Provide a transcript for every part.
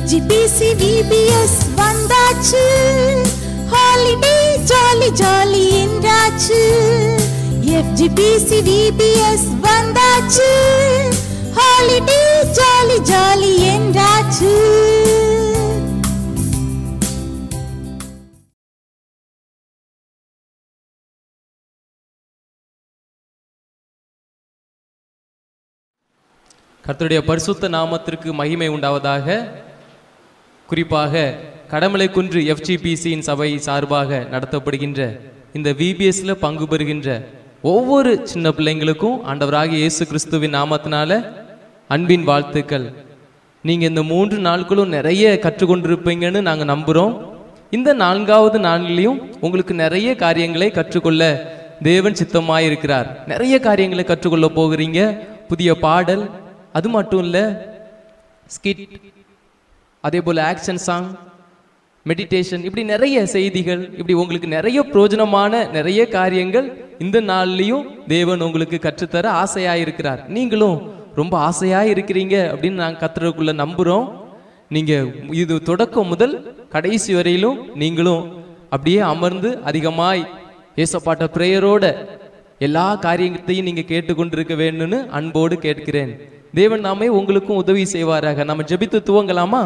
FGPC VBS வந்தாச்சு holiday jolly jolly என்றாச்சு FGPC VBS வந்தாச்சு ஹாலிடே ஜாலி ஜாலி என்றாச்சு கர்த்தருடைய பரிசுத்த நாமத்திற்கு மகிமை உண்டாவதாக குறிப்பாக கடமலை குன்று எஃப்ஜிபிசியின் சபை சார்பாக நடத்தப்படுகின்ற இந்த விபிஎஸ்ல பங்கு பெறுகின்ற ஒவ்வொரு சின்ன பிள்ளைங்களுக்கும் ஆண்டவராகிய இயேசு கிறிஸ்துவின் நாமத்தினால அன்பின் வாழ்த்துக்கள் நீங்க இந்த மூன்று நாட்களும் நிறைய கற்றுக்கொண்டிருப்பீங்கன்னு நாங்க நம்புறோம் இந்த நான்காவது நாளிலையும் உங்களுக்கு நிறைய காரியங்களை கற்றுக்கொள்ள தேவன் சித்தமாயிருக்கிறார் நிறைய காரியங்களை கற்றுக்கொள்ள போகிறீங்க புதிய பாடல் அது மட்டும் இல்ல ஸ்கிட் அதே போல ஆக்ஷன் சாங் மெடிடேஷன் இப்படி நிறைய செய்திகள் இப்படி உங்களுக்கு நிறைய பிரயோஜனமான நிறைய காரியங்கள் இந்த நாள்லயும் தேவன் உங்களுக்கு கற்றுத்தர ஆசையா இருக்கிறார் நீங்களும் ரொம்ப ஆசையா இருக்கிறீங்க அப்படின்னு நாங்க கத்துறதுக்குள்ள நம்புறோம் நீங்க இது தொடக்கம் முதல் கடைசி வரையிலும் நீங்களும் அப்படியே அமர்ந்து அதிகமாய் ஏசப்பாட்ட பிரேயரோட எல்லா காரியத்தையும் நீங்க கேட்டுக்கொண்டிருக்க வேண்டும்னு அன்போடு கேட்கிறேன் தேவன் நாமே உங்களுக்கும் உதவி செய்வாராக நம்ம ஜெபித்து துவங்கலாமா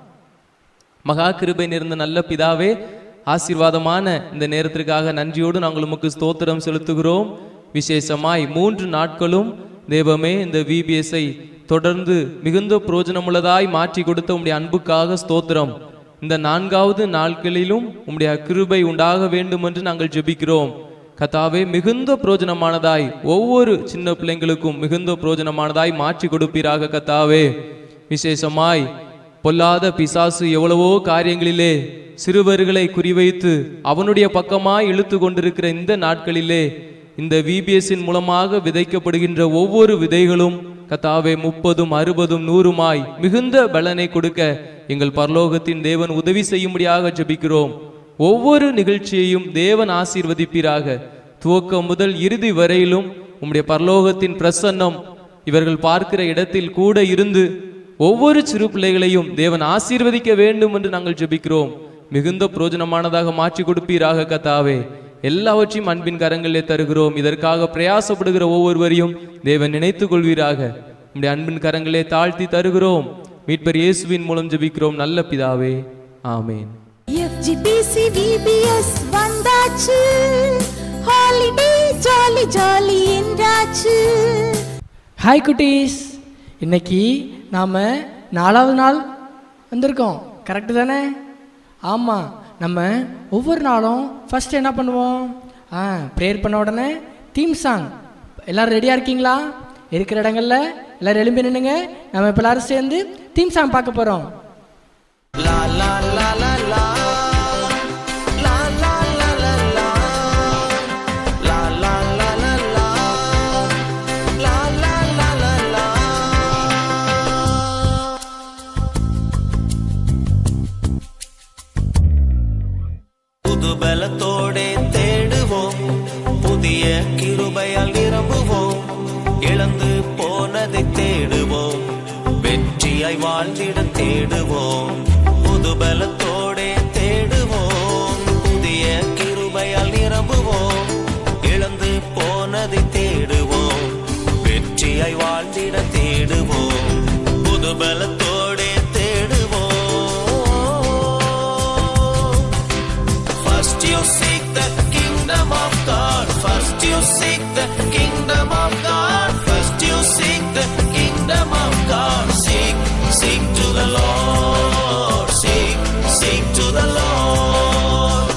மகா கிருபை நிறைந்த நல்ல பிதாவே ஆசீர்வாதமான இந்த நேரத்திற்காக நன்றியோடு நாங்கள் உமக்கு ஸ்தோத்திரம் செலுத்துகிறோம் விசேஷமாய் மூன்று நாட்களும் தேவமே இந்த விபிஎஸ்ஐ தொடர்ந்து மிகுந்த பிரயோஜனமுள்ளதாய் மாற்றி கொடுத்த உம்முடைய அன்புக்காக ஸ்தோத்திரம் இந்த நான்காவது நாட்களிலும் உம்முடைய கிருபை உண்டாக வேண்டும் என்று நாங்கள் ஜெபிக்கிறோம் கத்தாவே மிகுந்த பிரயோஜனமானதாய் ஒவ்வொரு சின்ன பிள்ளைங்களுக்கும் மிகுந்த பிரயோஜனமானதாய் மாற்றி கொடுப்பீராக கத்தாவே விசேஷமாய் பொல்லாத பிசாசு எவ்வளவோ காரியங்களிலே சிறுவர்களை குறிவைத்து அவனுடைய பக்கமாய் இழுத்து கொண்டிருக்கிற இந்த நாட்களிலே இந்த விபிஎஸ்ஸின் மூலமாக விதைக்கப்படுகின்ற ஒவ்வொரு விதைகளும் கத்தாவே முப்பதும் அறுபதும் நூறுமாய் மிகுந்த பலனை கொடுக்க எங்கள் பரலோகத்தின் தேவன் உதவி செய்யும்படியாக ஜெபிக்கிறோம் ஒவ்வொரு நிகழ்ச்சியையும் தேவன் ஆசீர்வதிப்பீராக துவக்கம் முதல் இறுதி வரையிலும் உம்முடைய பரலோகத்தின் பிரசன்னம் இவர்கள் பார்க்கிற இடத்தில் கூட இருந்து ஒவ்வொரு சிறு பிள்ளைகளையும் தேவன் ஆசீர்வதிக்க வேண்டும் என்று நாங்கள் ஜெபிக்கிறோம் மிகுந்த பிரயோஜனமானதாக மாற்றி கொடுப்பீராக கத்தாவே எல்லாவற்றையும் அன்பின் கரங்களிலே தருகிறோம் இதற்காக பிரயாசப்படுகிற ஒவ்வொருவரையும் தேவன் நினைத்துக் கொள்வீராக உம்முடைய அன்பின் கரங்களே தாழ்த்தி தருகிறோம் மீட்பர் இயேசுவின் மூலம் ஜெபிக்கிறோம் நல்ல பிதாவே ஆமேன் எஃப்ஜிபிசி விபிஎஸ் வந்தாச்சு ஹாலிடே ஜாலி ஜாலி என்றாச்சு ஹாய் குட்டீஸ் இன்னைக்கு நாம் நாலாவது நாள் வந்திருக்கோம் கரெக்டு தானே ஆமாம் நம்ம ஒவ்வொரு நாளும் ஃபர்ஸ்ட் என்ன பண்ணுவோம் ஆ ப்ரேயர் பண்ண உடனே தீம் சாங் எல்லாரும் ரெடியாக இருக்கீங்களா இருக்கிற இடங்கள்ல எல்லாரும் எழும்பி நின்னுங்க நம்ம இப்போ எல்லாரும் சேர்ந்து தீம் சாங் பார்க்க போகிறோம் புது பலத்தோடே தேடுவோம் புதிய கிருபையால் நிரம்புவோம் இழந்து போனதை தேடுவோம் வெற்றியாய் வாழ்ந்திட தேடுவோம் புது பலத்தோடே தேடுவோம் புதிய கிருபையால் நிரம்புவோம் இழந்து போனதை தேடுவோம் வெற்றியாய் வாழ்ந்திட தேடுவோம் புது பலத்தோடே தேடுவோம் First you seek the kingdom of God. First you seek the kingdom of God. First you seek the kingdom of God. Seek, seek to the Lord. Seek, seek to the Lord.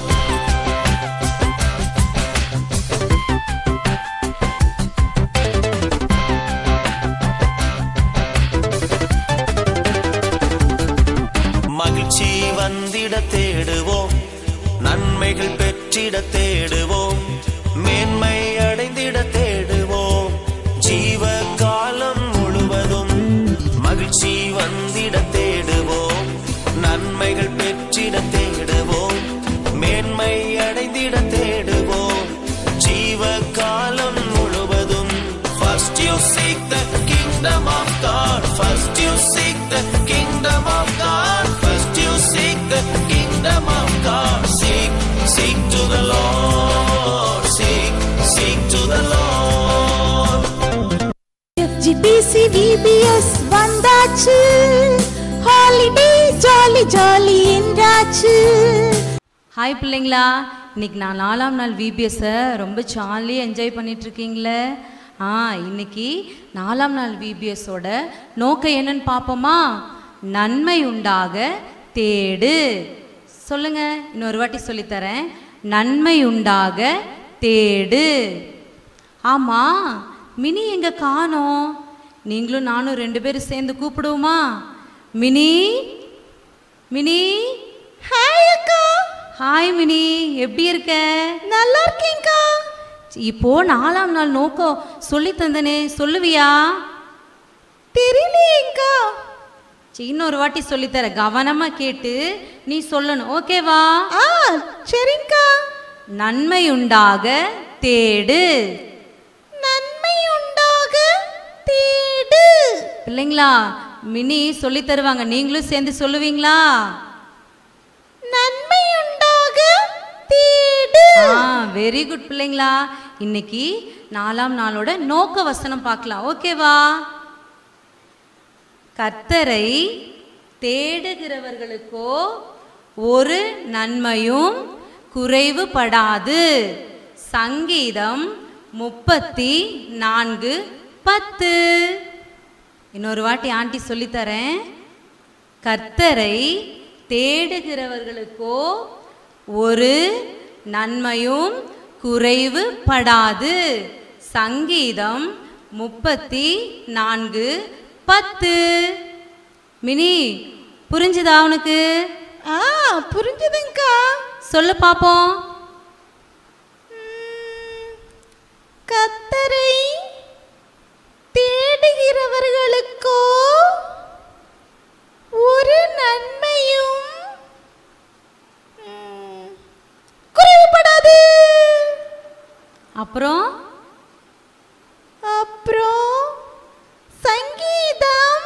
மகிழ்ச்சி வந்திட தேடுவோம் நன்மைகள் பெற்றிட தேடுவோம் மேன்மை அடைந்திட தேடுவோம் ஜீவ காலம் முழுவதும் மகிழ்ச்சி வந்திட தேடுவோம் நன்மைகள் பெற்றிட தேடுவோம் மேன்மை அடைந்திட தேடுவோம் ஜீவ காலம் முழுவதும் First you seek the kingdom of God. First you seek the kingdom of God. FGPC VBS வந்தாச்சு ஹாலிடே ஜாலி ஜாலி என்றாச்சு ஹாய் பிள்ளைங்களா இன்னைக்கு நான் நாலாம் நாள் விபிஎஸ்ஸை ரொம்ப ஜாலியாக என்ஜாய் பண்ணிட்டு இருக்கீங்களே ஆ இன்னைக்கு நாலாம் நாள் விபிஎஸோட நோக்கம் என்னன்னு பார்ப்போமா நன்மை உண்டாக தேடு சொல்லுங்க இன்னொரு வாட்டி சொல்லித்தரேன் நன்மை உண்டாக தேடு ஆமா மினி எங்க காணோம் நீங்களும் நானும் ரெண்டு பேரும் சேர்ந்து கூப்பிடுவோமா மினி மினி ஹாய் அக்கா ஹாய் மினி எப்படி இருக்க நல்லா இருக்கேன்க்கா இப்போ நாலாம் நாள் நோக்கம் சொல்லி தந்தனே சொல்லுவியா தெரியலையேக்கா சரி, இன்னொரு வாட்டி சொல்லித்தர கவனமா கேட்டு நீ சொல்லணும் ஓகேவா ஆ சரிங்கக்கா நன்மை உண்டாக தேடு நன்மை உண்டாக தேடு பிள்ளைங்களா மினி சொல்லி தருவாங்க நீங்களும் சேர்ந்து சொல்லுவீங்களா நன்மை உண்டாக தேடு ஆ வெரி குட் பிள்ளைங்களா இன்னைக்கு நாலாம் நாளோட நோக்க வசனம் பார்க்கலாம் ஓகேவா கர்த்தரை தேடுகிறவர்களுக்கோ ஒரு நன்மையும் குறைவுபடாது சங்கீதம் முப்பத்தி நான்கு பத்து இன்னொரு வாட்டி ஆண்டி சொல்லித்தரேன் கர்த்தரை தேடுகிறவர்களுக்கோ ஒரு நன்மையும் குறைவுபடாது சங்கீதம் முப்பத்தி நான்கு பத்து மினி புரிஞ்சுதா உனக்கு ஆ புரிஞ்சுதுங்கக்கா சொல்லு பாப்போம் கத்தரை தேடுகிறவர்களுக்கோ ஒரு நன்மையும் ம், குறைவுபடாது அப்புறம் அப்புறம் சங்கீதம்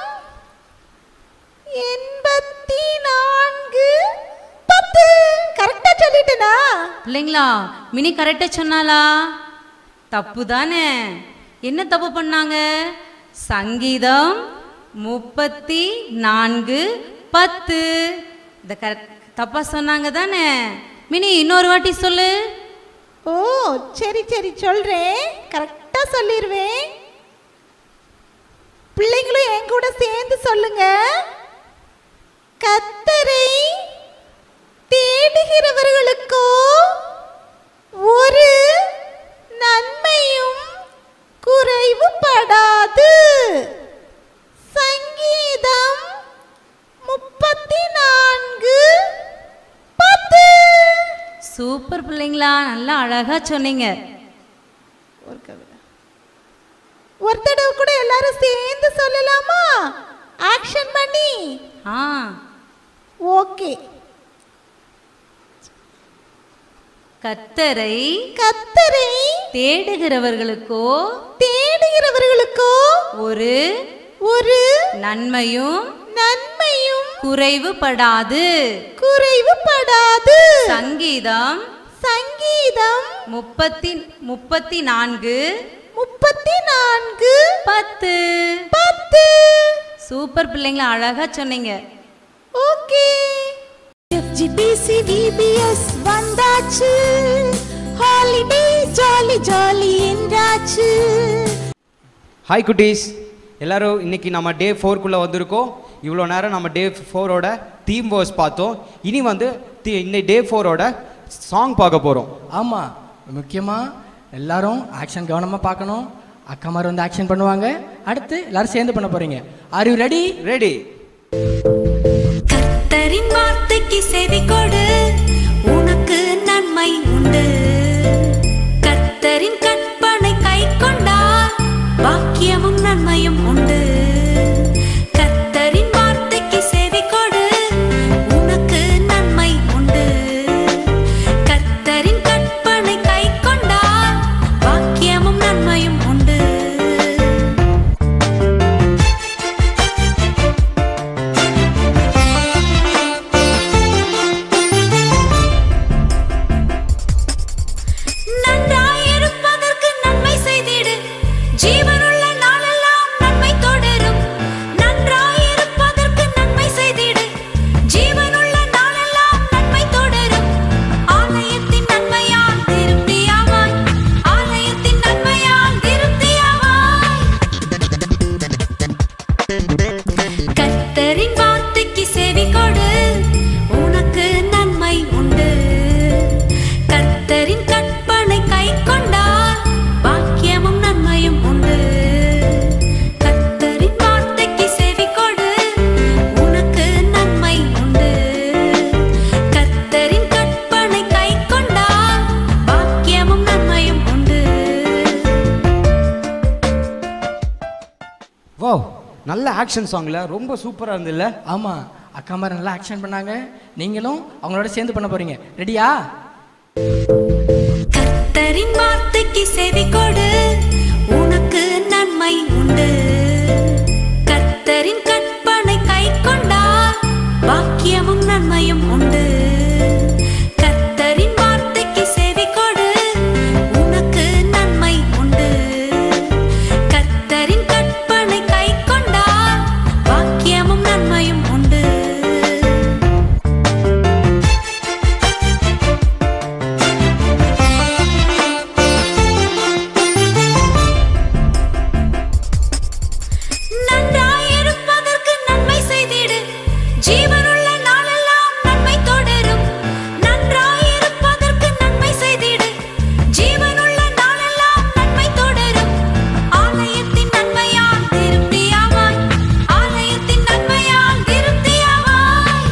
எண்பத்தி நான்கு பத்து கரெக்டா சொல்லிட்டேனா பிள்ளைங்களா மினி கரெக்டாக சொன்னாலா தப்பு தானே என்ன தப்பு பண்ணாங்க சங்கீதம் முப்பத்தி நான்கு பத்து இந்த கரெக்ட் தப்பா சொன்னாங்க தானே மினி இன்னொரு வாட்டி சொல்லு ஓ சரி சரி சொல்றேன் கரெக்டா சொல்லிடுவேன் பிள்ளைங்களும் என் கூட சேர்ந்து சொல்லுங்க கத்தரை தேடுகிறவர்களுக்கோ ஒரு நன்மையும் குறைவுபடாது சங்கீதம் முப்பத்தி நான்கு பத்து சூப்பர் பிள்ளைங்களா நல்லா அழகா சொன்னீங்க ஒரு கவிதை ஒரு தடவை கூட எல்லாரும் சேர்ந்து சொல்லலாமா ஆக்ஷன் பண்ணி ஆ ஓகே கத்தரை கத்தரை தேடுகிறவர்களுக்கோ தேடுகிறவர்களுக்கோ ஒரு ஒரு நன்மையும் நன்மையும் குறைவுபடாது குறைவுபடாது சங்கீதம் சங்கீதம் முப்பத்தி முப்பத்தி நான்கு முப்பத்தி நான்கு பத்து பத்து சூப்பர் பிள்ளைங்களா அழகா சொன்னீங்க ஓகே எஃப்ஜிபிசி விபிஎஸ் வந்தாச்சு ஹாலிடே ஜாலி ஜாலி என்றாச்சு ஹாய் குட்டீஸ் எல்லாரும் இன்னைக்கு நம்ம டே ஃபோர்க்குள்ளே வந்திருக்கோம் இவ்வளோ நேரம் நம்ம டே ஃபோரோட தீம் வேர்ஸ் பார்த்தோம் இனி வந்து தி- இன்னைக்கு டே ஃபோரோட சாங் பார்க்க போகிறோம் ஆமாம் முக்கியமாக எல்லாரும் ஆக்ஷன் கவனமாக பார்க்கணும் அக்காமார் வந்து ஆக்ஷன் பண்ணுவாங்க அடுத்து எல்லாரும் சேர்ந்து பண்ண போகிறீங்க ஆர் யூ ரெடி ரெடி கர்த்தரின் வார்த்தைக்கு செவி கொடு உனக்கு நன்மை உண்டு கர்த்தரின் கற்பனை கை கொண்டால் பாக்கியமும் நன்மையும் உண்டு கர்த்தரின் வார்த்தைக்கு செவி கொடு உனக்கு நன்மை உண்டு கர்த்தரின் கற்பனை கை கொண்டால் பாக்கியமும் நன்மையும் உண்டு நன்றாயிருப்பதற்கு நன்மை செய்திடு ஜீவனுள்ள நாளெல்லாம் நன்மை ஓ நல்ல ஆக்ஷன் சாங்ல ரொம்ப சூப்பராக இருந்ததுல்ல ஆமாம் அக்கா மாதிரி நல்லா ஆக்ஷன் பண்ணாங்க நீங்களும் அவங்களோட சேர்ந்து பண்ண போறீங்க ரெடியா கர்த்தரின் வார்த்தைக்கு செவி கொடு உனக்கு நன்மை உண்டு கர்த்தரின் கற்பனை கை கொண்டால் பாக்கியமும் நன்மையும் உண்டு கர்த்தரின் வார்த்தைக்கு செவி கொடு உனக்கு நன்மை உண்டு கர்த்தரின் கற்பனை கை கொண்டால் பாக்கியமும் நன்மையும் உண்டு நன்றாயிருப்பதற்கு நன்மை செய்திடு ஜீவனுள்ள நாளெல்லாம் நன்மை தொடரும் நன்றாயிருப்பதற்கு நன்மை செய்திடு ஜீவனுள்ள நாளெல்லாம் நன்மை தொடரும் ஆலயத்தின் நன்மையால் திருப்தியாவாய் ஆலயத்தின் நன்மையால் திருப்தியாவாய்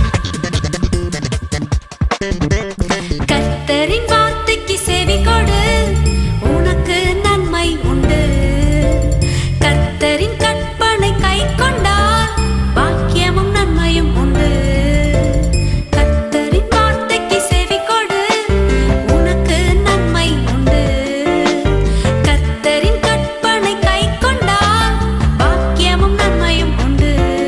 கர்த்தரின் வார்த்தைக்கு செவி கொடு உனக்கு நன்மை உண்டு கர்த்தரின் கற்பனை கை கொண்டால் பாக்கியமும் நன்மையும் உண்டு கர்த்தரின் வார்த்தைக்கு செவி கொடு உனக்கு நன்மை உண்டு கர்த்தரின் கற்பனை கை கொண்டால் பாக்கியமும் நன்மையும் உண்டு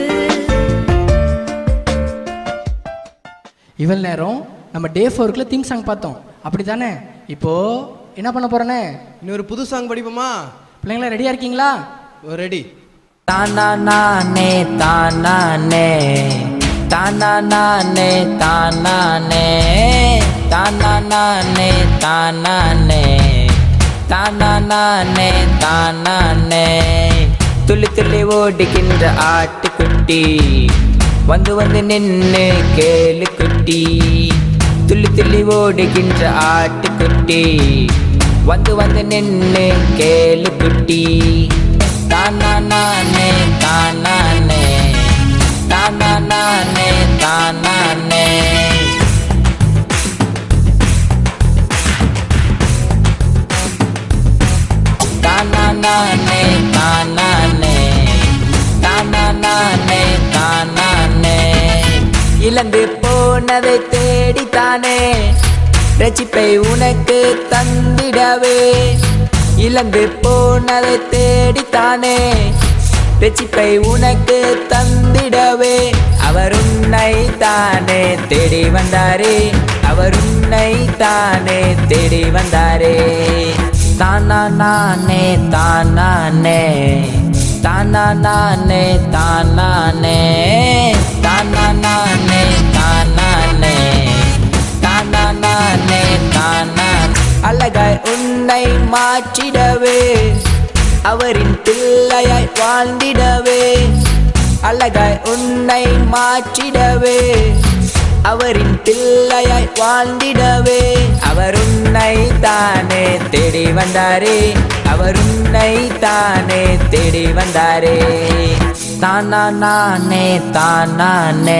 இவ்வளவு நேரம் நம்ம டே ஃபோருக்குள்ள தீம் சாங் பார்த்தோம் அப்படி தானே இப்போ என்ன பண்ண போறேனே இன்னொரு புது சாங் படிப்போமா பிள்ளைங்களா ரெடியா இருக்கீங்களா ரெடி தானானே தானானே தானானே தானானே தானானே தானானே தானானே தானானே துள்ளி துள்ளி ஓடுகின்ற ஆட்டுக்குட்டி வந்து வந்து நின்னு கேளு குட்டி துள்ளி துள்ளி ஓடுகின்ற ஆட்டுக்குட்டி வந்து வந்து நின்னு கேளு குட்டி தானானே தானானே தானானே தானானே தானானே தானானே தானானே தானானே இழந்து போனதை தேடித்தானே ரட்சிப்பை உனக்கு தந்திடவே இழந்து போனதை தேடித்தானே ரட்சிப்பை உனக்கு தந்திடவே அவர் உன்னை தானே தேடி வந்தாரே அவர் உன்னை தானே தேடி வந்தாரே தானானே தானானே தானானே தானானே தானானே தானானே தானானே தானான் அழகாய் உன்னை மாற்றிடவே அவரின் பிள்ளையாய் வாழ்ந்திடவே அழகாய் உன்னை மாற்றிடவே அவரின் பிள்ளையாய் வாழ்ந்திடவே அவர் உன்னை தானே தேடி வந்தாரே அவர் உன்னை தானே தேடி வந்தாரே தானானே தானானே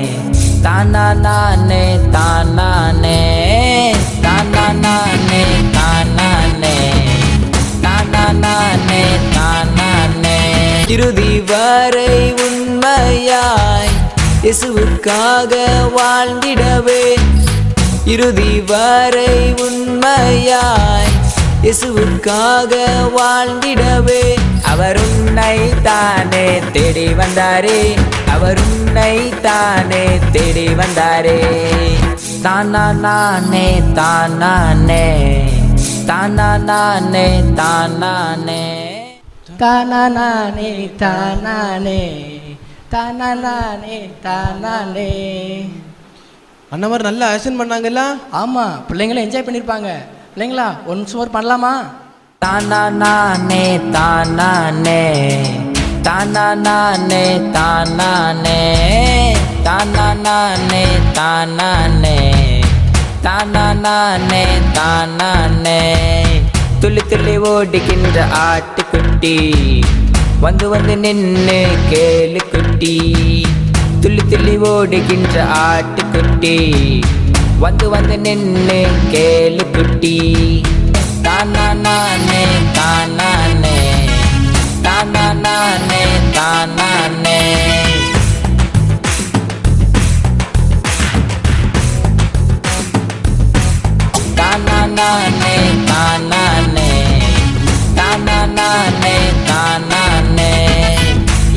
தானானே தானானே தானானே தானானே தானானே தானானே இறுதி வரை உண்மையாய் இயேசுவுக்காக வாழ்ந்திடவே இறுதி வரை உண்மையாய் இயேசுவுக்காக வாழ்ந்திடவே அவர் உன்னை தானே தேடி வந்தாரே அவர் உன்னை தானே தேடி வந்தாரே தானானே தானானே தானானே தானானே தானானே தானானே தானானே தானானே அண்ணா மாதிரி நல்லா ஆக்ஷன் பண்ணாங்கல்ல ஆமா பிள்ளைங்களும் என்ஜாய் பண்ணிருப்பாங்க பிள்ளைங்களா ஒன்ஸ் மோர் பண்ணலாமா தானானே தானானே தானானே தானானே தானானே தானானே தானானே தானானே துள்ளி துள்ளி ஓடுகின்ற ஆட்டுக்குட்டி வந்து வந்து நின்னு கேளு குட்டி துள்ளி துள்ளி ஓடுகின்ற ஆட்டுக்குட்டி வந்து வந்து நின்னு கேளு குட்டி தானானே தானானே தானானே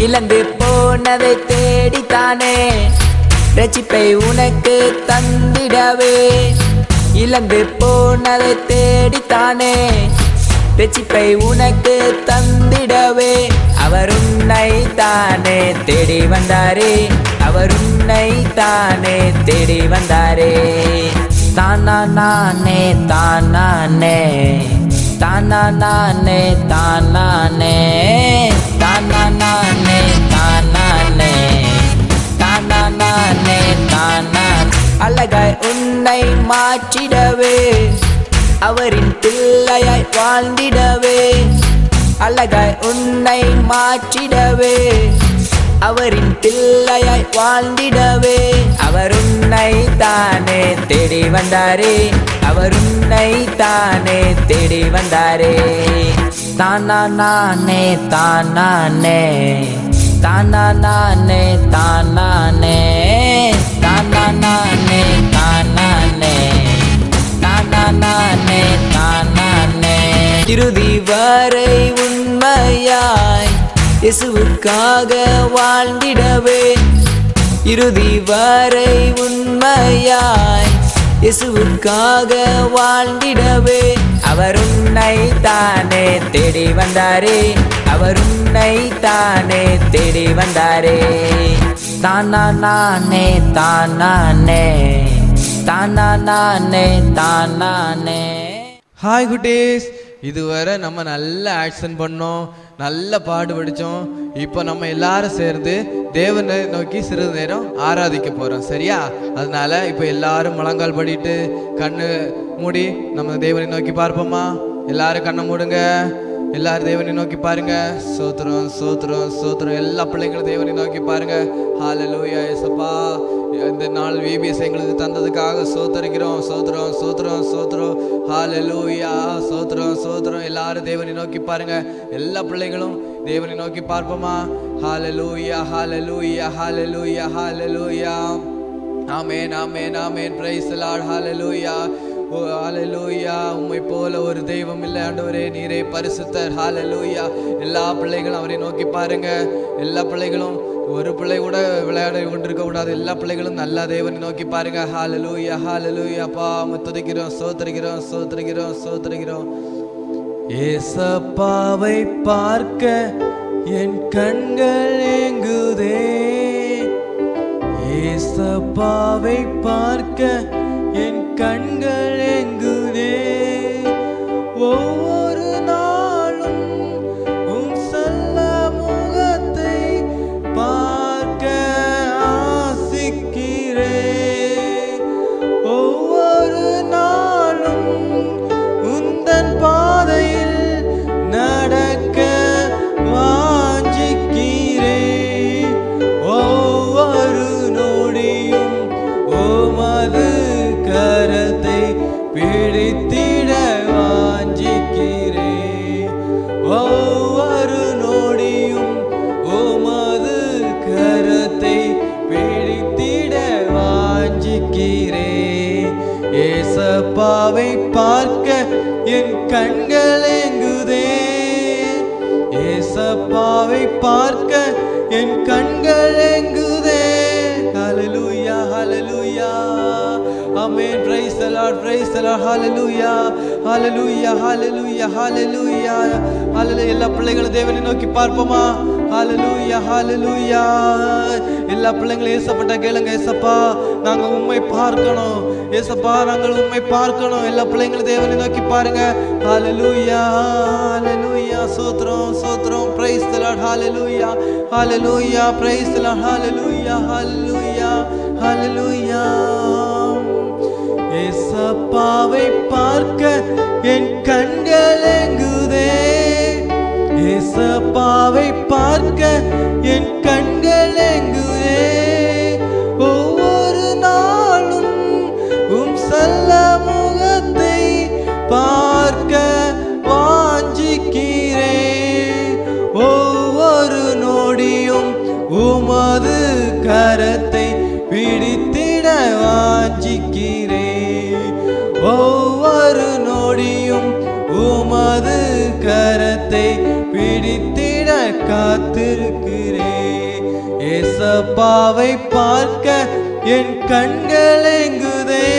இழந்து போனதை தேடித்தானே ரட்சிப்பை உனக்கு தந்திடவே இழந்து போனதை தேடித்தானே ரட்சிப்பை உனக்கு தந்திடவே அவர் உன்னை தானே தேடி வந்தாரே அவர் உன்னை தானே தேடி வந்தாரே தானா நானே தானானே தானா நானே தானானே தானா நானே தானானே தானா நானே தானா அழகாய் உன்னை மாற்றிடவே அவரின் பிள்ளையாய் வாழ்ந்திடவே அழகாய் உன்னை மாற்றிடவே அவரின் பிள்ளையாய் வாழ்ந்திடவே அவர் உன்னை தானே தேடி வந்தாரே அவர் உன்னை தானே தேடி வந்தாரே தானா நானே தானானே தானா நானே தானானே தானா நானே தானானே தானா நானே தானானே இறுதி வரை உண்மையாய் இயேசுவுக்காக வாழ்ந்திடவே இறுதி வரை உண்மையாய் இயேசுவுக்காக வாழ்ந்திடவே அவர் உன்னை தானே தேடி வந்தாரே அவர் உன்னை தானே தேடி வந்தாரே தானா நானே தானானே தானா நானே தானானே ஹாய் குட்டீஸ் இதுவரை நம்ம நல்ல ஆக்ஷன் பண்ணோம் நல்ல பாடு படித்தோம் இப்போ நம்ம எல்லாரும் சேர்ந்து தேவனை நோக்கி சிறிது நேரம் ஆராதிக்க போகிறோம் சரியா அதனால இப்போ எல்லாரும் முழங்கால் படிட்டு கண்ணு மூடி நம்ம தேவனை நோக்கி பார்ப்போமா எல்லாரும் கண்ணை மூடுங்க எல்லாரும் தேவனை நோக்கி பாருங்க சோத்திரம் சோத்திரம் சோத்திரம் எல்லா பிள்ளைங்களும் தேவனை நோக்கி பாருங்க ஹalleluya ஏசப்பா இந்த நாள் விபிஎஸ் எங்களுக்கு தந்ததுக்காக சோத்தரிக்கிறோம் சோத்திரம் சோத்திரம் சோத்திரம் ஹalleluya சோத்திரம் சோத்திரம் எல்லாரும் தேவனை நோக்கி பாருங்க எல்லா பிள்ளைகளும் தேவனை நோக்கி பார்ப்போமா ஹalleluya ஹalleluya ஹalleluya ஹalleluya ஆமென் ஆமென் ஆமென் பிரைஸ் தி லார்ட் ஹalleluya ஓ ஹalleluya உம்மை போல ஒரு தெய்வம் இல்லை ஆண்டவரே நீரே பரிசுத்தர் ஹalleluya எல்லா பிள்ளைகளும் அவரை நோக்கி பாருங்க எல்லா பிள்ளைகளும் ஒரு பிள்ளை கூட விளையாட கொண்டிருக்க கூடாது எல்லா பிள்ளைகளும் நல்லா தேவனை நோக்கி பாருங்க ஹalleluya ஹalleluya அப்பா உம்மை துதிக்கிறோம் சோத்திரிக்கிறோம் சோத்திரிக்கிறோம் சோத்திரிக்கிறோம் ஏசப்பாவை பார்க்க என் கண்கள் ஏங்குதே ஏசப்பாவை பார்க்க என் கண்கள் எங்குதே ஒவ்வொரு நாளும் உன் செல்ல முகத்தை பார்க்க ஆசிக்கிறே ஒவ்வொரு நாளும் உந்தன் பாதையில் நடக்க வாஞ்சிக்கிறே ஒவ்வொரு நொடியும் உமது கரத்தை பிடித்திட வாஞ்சிக்கிறே ஒவ்வொரு நொடியும் உமது கரத்தை பிடித்திட வாஞ்சிக்கிறே ஏசப்பாவை பார்க்க என் கண்கள் எங்குதே ஏசப்பாவை பார்க்க என் கண்கள் எங்குதே ஹalleluya ஹalleluya ஆமென் praise the lord praise the lord hallelujah hallelujah hallelujah hallelujah hallelujah எல்லா பிள்ளைகளும் தேவனை நோக்கி பார்ப்போமா hallelujah hallelujah எல்லா பிள்ளைங்களும் ஏசப்பட்ட கேளுங்க ஏசப்பா நாங்க உண்மை பார்க்கணும் ஏசப்பா நாங்கள் உண்மை பார்க்கணும் எல்லா பிள்ளைங்களும் தேவனை நோக்கி பாருங்க hallelujah hallelujah சோத்ரம் சோத்ரம் praise the lord hallelujah hallelujah praise the lord hallelujah hallelujah hallelujah ஏசப்பாவை பார்க்க என் கண்கள் எங்குதே ஏசப்பாவை பார்க்க என் கண்கள் எங்குதே ஒவ்வொரு நாளும் உம் செல்ல முகத்தை பார்க்க வாஞ்சிக்கிறே ஒவ்வொரு நொடியும் உமது கரத்தை பிடித்திட வாஞ்சிக்கிறே ஒவ்வொரு நொடியும் உமது கரத்தை பிடித்திட காத்திருக்கிறேன் ஏசப்பாவை பார்க்க என் கண்கள் எங்குதே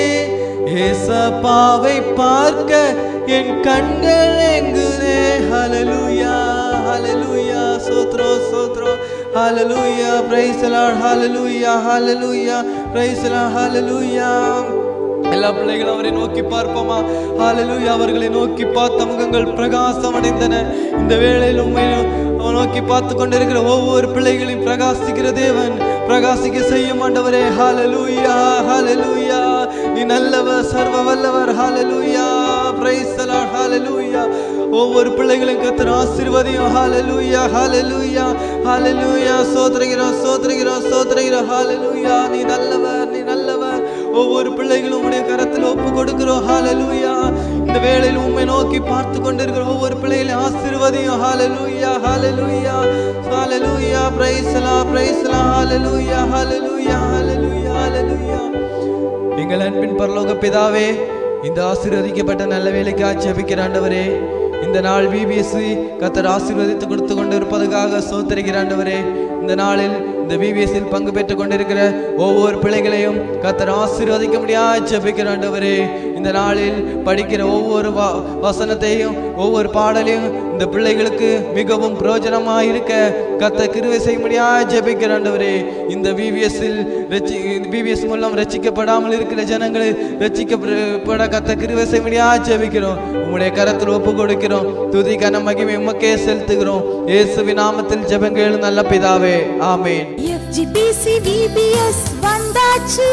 ஏசப்பாவை பார்க்க என் கண்கள் எங்குதே ஹalleluya ஹalleluya சோத்ரம் சோத்ரம் ஹalleluya praise the lord hallelujah hallelujah praise the lord hallelujah எல்லா பிள்ளைகளும் அவரை நோக்கி பார்ப்போமா ஹalleluya அவர்களை நோக்கி பார்த்த முகங்கள் பிரகாசம் அடைந்தன இந்த வேளையில் உண்மை நோக்கி பார்த்து கொண்டிருக்கிற ஒவ்வொரு பிள்ளைகளையும் பிரகாசிக்கிற தேவன் பிரகாசிக்க செய்யும் ஆண்டவரே ஹalleluya ஹalleluya நீ நல்லவர் சர்வ வல்லவர் ஹalleluya praise the lord hallelujah ஒவ்வொரு பிள்ளைகளையும் கத்தர் ஆசீர்வதியும் ஹalleluya ஹalleluya ஹalleluya சோத்ரகிறோம் சோத்ரகிறோம் சோத்ரகிறோம் ஹalleluya நீ நல்லவர் நீ நல்லவர் ஒவ்வொரு பிள்ளைகளும் உடைய கரத்தில் ஒப்பு கொடுக்கிறோம் ஹalleluya இந்த வேளையில் உண்மை நோக்கி பார்த்து கொண்டிருக்கிற ஒவ்வொரு பிள்ளைகளையும் ஆசீர்வதியும் ஹalleluya ஹalleluya ஹalleluya praise the lord praise the lord hallelujah hallelujah hallelujah hallelujah எங்கள் அன்பின் பரலோக பிதாவே இந்த ஆசீர்வதிக்கப்பட்ட நல்ல வேலைக்கு ஆட்சேபிக்கிற ஆண்டவரே இந்த நாள் பிபிஎஸ்சி கத்தர் ஆசீர்வதித்து கொடுத்து கொண்டு இருப்பதற்காக சோத்தரிக்கிற ஆண்டவரே இந்த நாளில் இந்த பிபிஎஸ்சில் பங்கு பெற்றுக் கொண்டிருக்கிற ஒவ்வொரு பிள்ளைகளையும் கத்தர் ஆசீர்வதிக்க முடியாது ஜெபிக்கிற ஆண்டவரே இந்த நாளில் படிக்கிற ஒவ்வொரு வ- வசனத்தையும் ஒவ்வொரு பாடலையும் இந்த பிள்ளைகளுக்கு மிகவும் பிரயோஜனமாக இருக்க கத்த கிருவை செய்ய முடியாது ஜெபிக்கிற ஆண்டவரே இந்த பிபிஎஸ்ஸில் பிபிஎஸ் மூலம் ரட்சிக்கப்படாமல் இருக்கிற ஜனங்களை ரட்சிக்கப்பட கத்த கிருவை செய்ய முடியாது ஜெபிக்கிறோம் உம்முடைய கரத்தில் ஒப்பு கொடுக்கிறோம் துதி கன மகிமை உமக்கே செலுத்துகிறோம் இயேசுவின் நாமத்தில் ஜெபங்கள் நல்ல பிதாவே ஆமென் எஃப்ஜிபிசி விபிஎஸ் வந்தாச்சு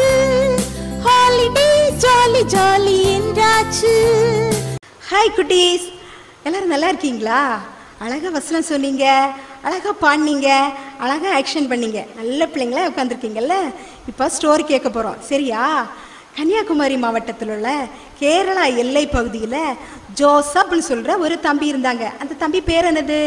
ஹாலிடே ஜாலி ஜாலி என்றாச்சு ஹாய் குட்டீஸ் எல்லாரும் நல்லா இருக்கீங்களா அழகா வசனம் சொன்னீங்க அழகா பாடினீங்க அழகா ஆக்ஷன் பண்ணீங்க நல்ல பிள்ளைங்களா உட்காந்துருக்கீங்கல்ல இப்போ ஸ்டோரி கேட்க போகிறோம் சரியா கன்னியாகுமரி மாவட்டத்தில் உள்ள கேரளா எல்லை பகுதியில் ஜோசப்னு சொல்கிற ஒரு தம்பி இருந்தாங்க அந்த தம்பி பேர் என்னது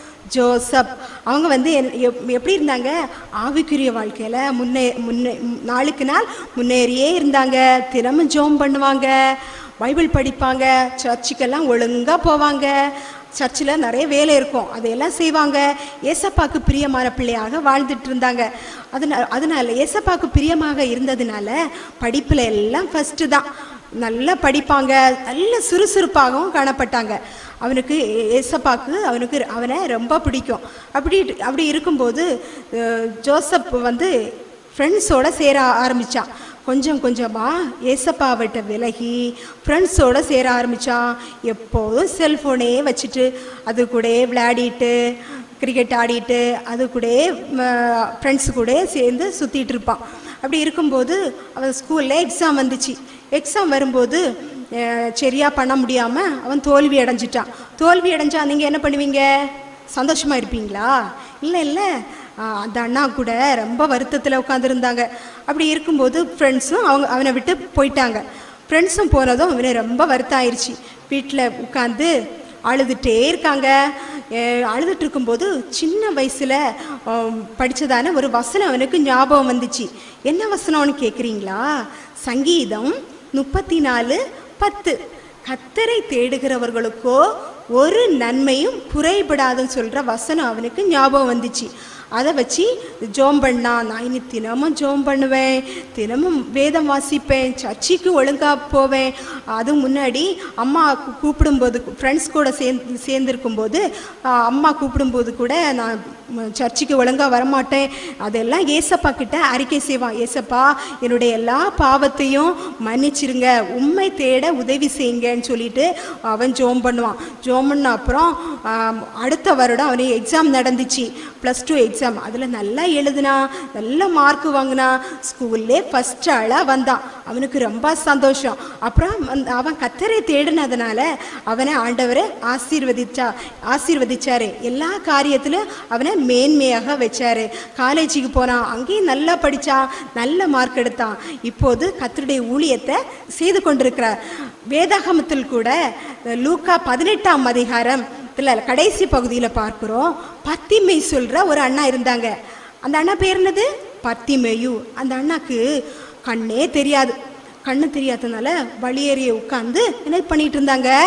ஜோசப் அவங்க வந்து என்- எப்- எப்படி இருந்தாங்க ஆவிக்குரிய வாழ்க்கையில் முன்னே முன்னே நாளுக்கு நாள் முன்னேறியே இருந்தாங்க தினமும் ஜோம் பண்ணுவாங்க பைபிள் படிப்பாங்க சர்ச்சுக்கெல்லாம் ஒழுங்காக போவாங்க சர்ச்சில் நிறைய வேலை இருக்கும் அதையெல்லாம் செய்வாங்க ஏசப்பாக்கு பிரியமான பிள்ளையாக வாழ்ந்துட்டு இருந்தாங்க அதனால அதனால ஏசப்பாக்கு பிரியமாக இருந்ததுனால படிப்பில் எல்லாம் ஃபஸ்ட்டு தான் நல்லா படிப்பாங்க நல்ல சுறுசுறுப்பாகவும் காணப்பட்டாங்க அவனுக்கு ஏ- ஏசப்பாக்கு அவனுக்கு அவனை ரொம்ப பிடிக்கும் அப்படி அப்படி இருக்கும்போது அஹ், ஜோசப் வந்து ஃப்ரெண்ட்ஸோட சேர ஆரம்பித்தான் கொஞ்சம் கொஞ்சமாக ஏசப்பாவிட்ட விலகி ஃப்ரெண்ட்ஸோட சேர ஆரம்பித்தான் எப்போதும் செல்ஃபோனே வச்சுட்டு அது கூட விளையாடிட்டு கிரிக்கெட் ஆடிட்டு அது கூட ஃப்ரெண்ட்ஸு கூட சேர்ந்து சுற்றிட்டு இருப்பான் அப்படி இருக்கும்போது அவன் ஸ்கூலில் எக்ஸாம் வந்துச்சு எக்ஸாம் வரும்போது அஹ், சரியா பண்ண முடியாமல் அவன் தோல்வி அடைஞ்சிட்டான் தோல்வி அடைஞ்சா நீங்கள் என்ன பண்ணுவீங்க சந்தோஷமாக இருப்பீங்களா இல்லை இல்லை அந்த அண்ணா கூட ரொம்ப வருத்தத்தில் உட்காந்துருந்தாங்க அப்படி இருக்கும்போது ஃப்ரெண்ட்ஸும் அவங்க அவனை விட்டு போயிட்டாங்க ஃப்ரெண்ட்ஸும் போனதும் அவனை ரொம்ப வருத்தம் ஆயிடுச்சு வீட்டில் உட்காந்து அழுதுகிட்டே இருக்காங்க அஹ் அழுதுட்டு இருக்கும்போது சின்ன வயசில் படித்ததான ஒரு வசனம் அவனுக்கு ஞாபகம் வந்துச்சு என்ன வசனம்னு கேட்குறீங்களா சங்கீதம் முப்பத்தி நாலு பத்து கத்தரை தேடுகிறவர்களுக்கோ ஒரு நன்மையும் குறைபடாதுன்னு சொல்கிற வசனம் அவனுக்கு ஞாபகம் வந்துச்சு அதை வச்சு ஜோம் பண்ணா நான் இனி தினமும் ஜோம் பண்ணுவேன் தினமும் வேதம் வாசிப்பேன் சர்ச்சுக்கு ஒழுங்காக போவேன் அது முன்னாடி அம்மா கூ- கூப்பிடும்போது ஃப்ரெண்ட்ஸ் கூட சேர்ந்து சேர்ந்துருக்கும்போது ஆ, அம்மா கூப்பிடும்போது கூட நான் ம், சர்ச்சுக்கு ஒழுங்காக வரமாட்டேன் அதெல்லாம் ஏசப்பா கிட்ட அறிக்கை செய்வான் ஏசப்பா என்னுடைய எல்லா பாவத்தையும் மன்னிச்சிருங்க உண்மை தேட உதவி செய்யுங்கன்னு சொல்லிட்டு அவன் ஜோம் பண்ணுவான் ஜோம் பண்ண அப்புறம் ஆம், அடுத்த வருடம் அவனுக்கு எக்ஸாம் நடந்துச்சு ப்ளஸ் டூ எக்ஸாம் அதில் நல்லா எழுதுனான் நல்ல மார்க் வாங்கினான் ஸ்கூல்லே ஃபஸ்ட் ஆளாக வந்தான் அவனுக்கு ரொம்ப சந்தோஷம் அப்புறம் வந்து அவன் கத்தரை தேடினதுனால அவனை ஆண்டவர் ஆசீர்வதிச்சா ஆசீர்வதிச்சாரு எல்லா காரியத்திலும் அவனை மேன்மையாக வச்சாரு காலேஜுக்கு போனான் அங்கேயும் நல்லா படித்தான் நல்ல மார்க் எடுத்தான் இப்போது கத்தருடைய ஊழியத்தை செய்து கொண்டிருக்கிறார் வேதாகமத்தில் கூட லூக்கா பதினெட்டாம் அதிகாரம் இதில் கடைசி பகுதியில் பார்க்குறோம் பத்திமை சொல்கிற ஒரு அண்ணா இருந்தாங்க அந்த அண்ணா பேர் என்னது பத்திமையு அந்த அண்ணாக்கு கண்ணே தெரியாது கண்ணு தெரியாததுனால வழியேறிய உட்காந்து என்ன பண்ணிட்டு இருந்தாங்க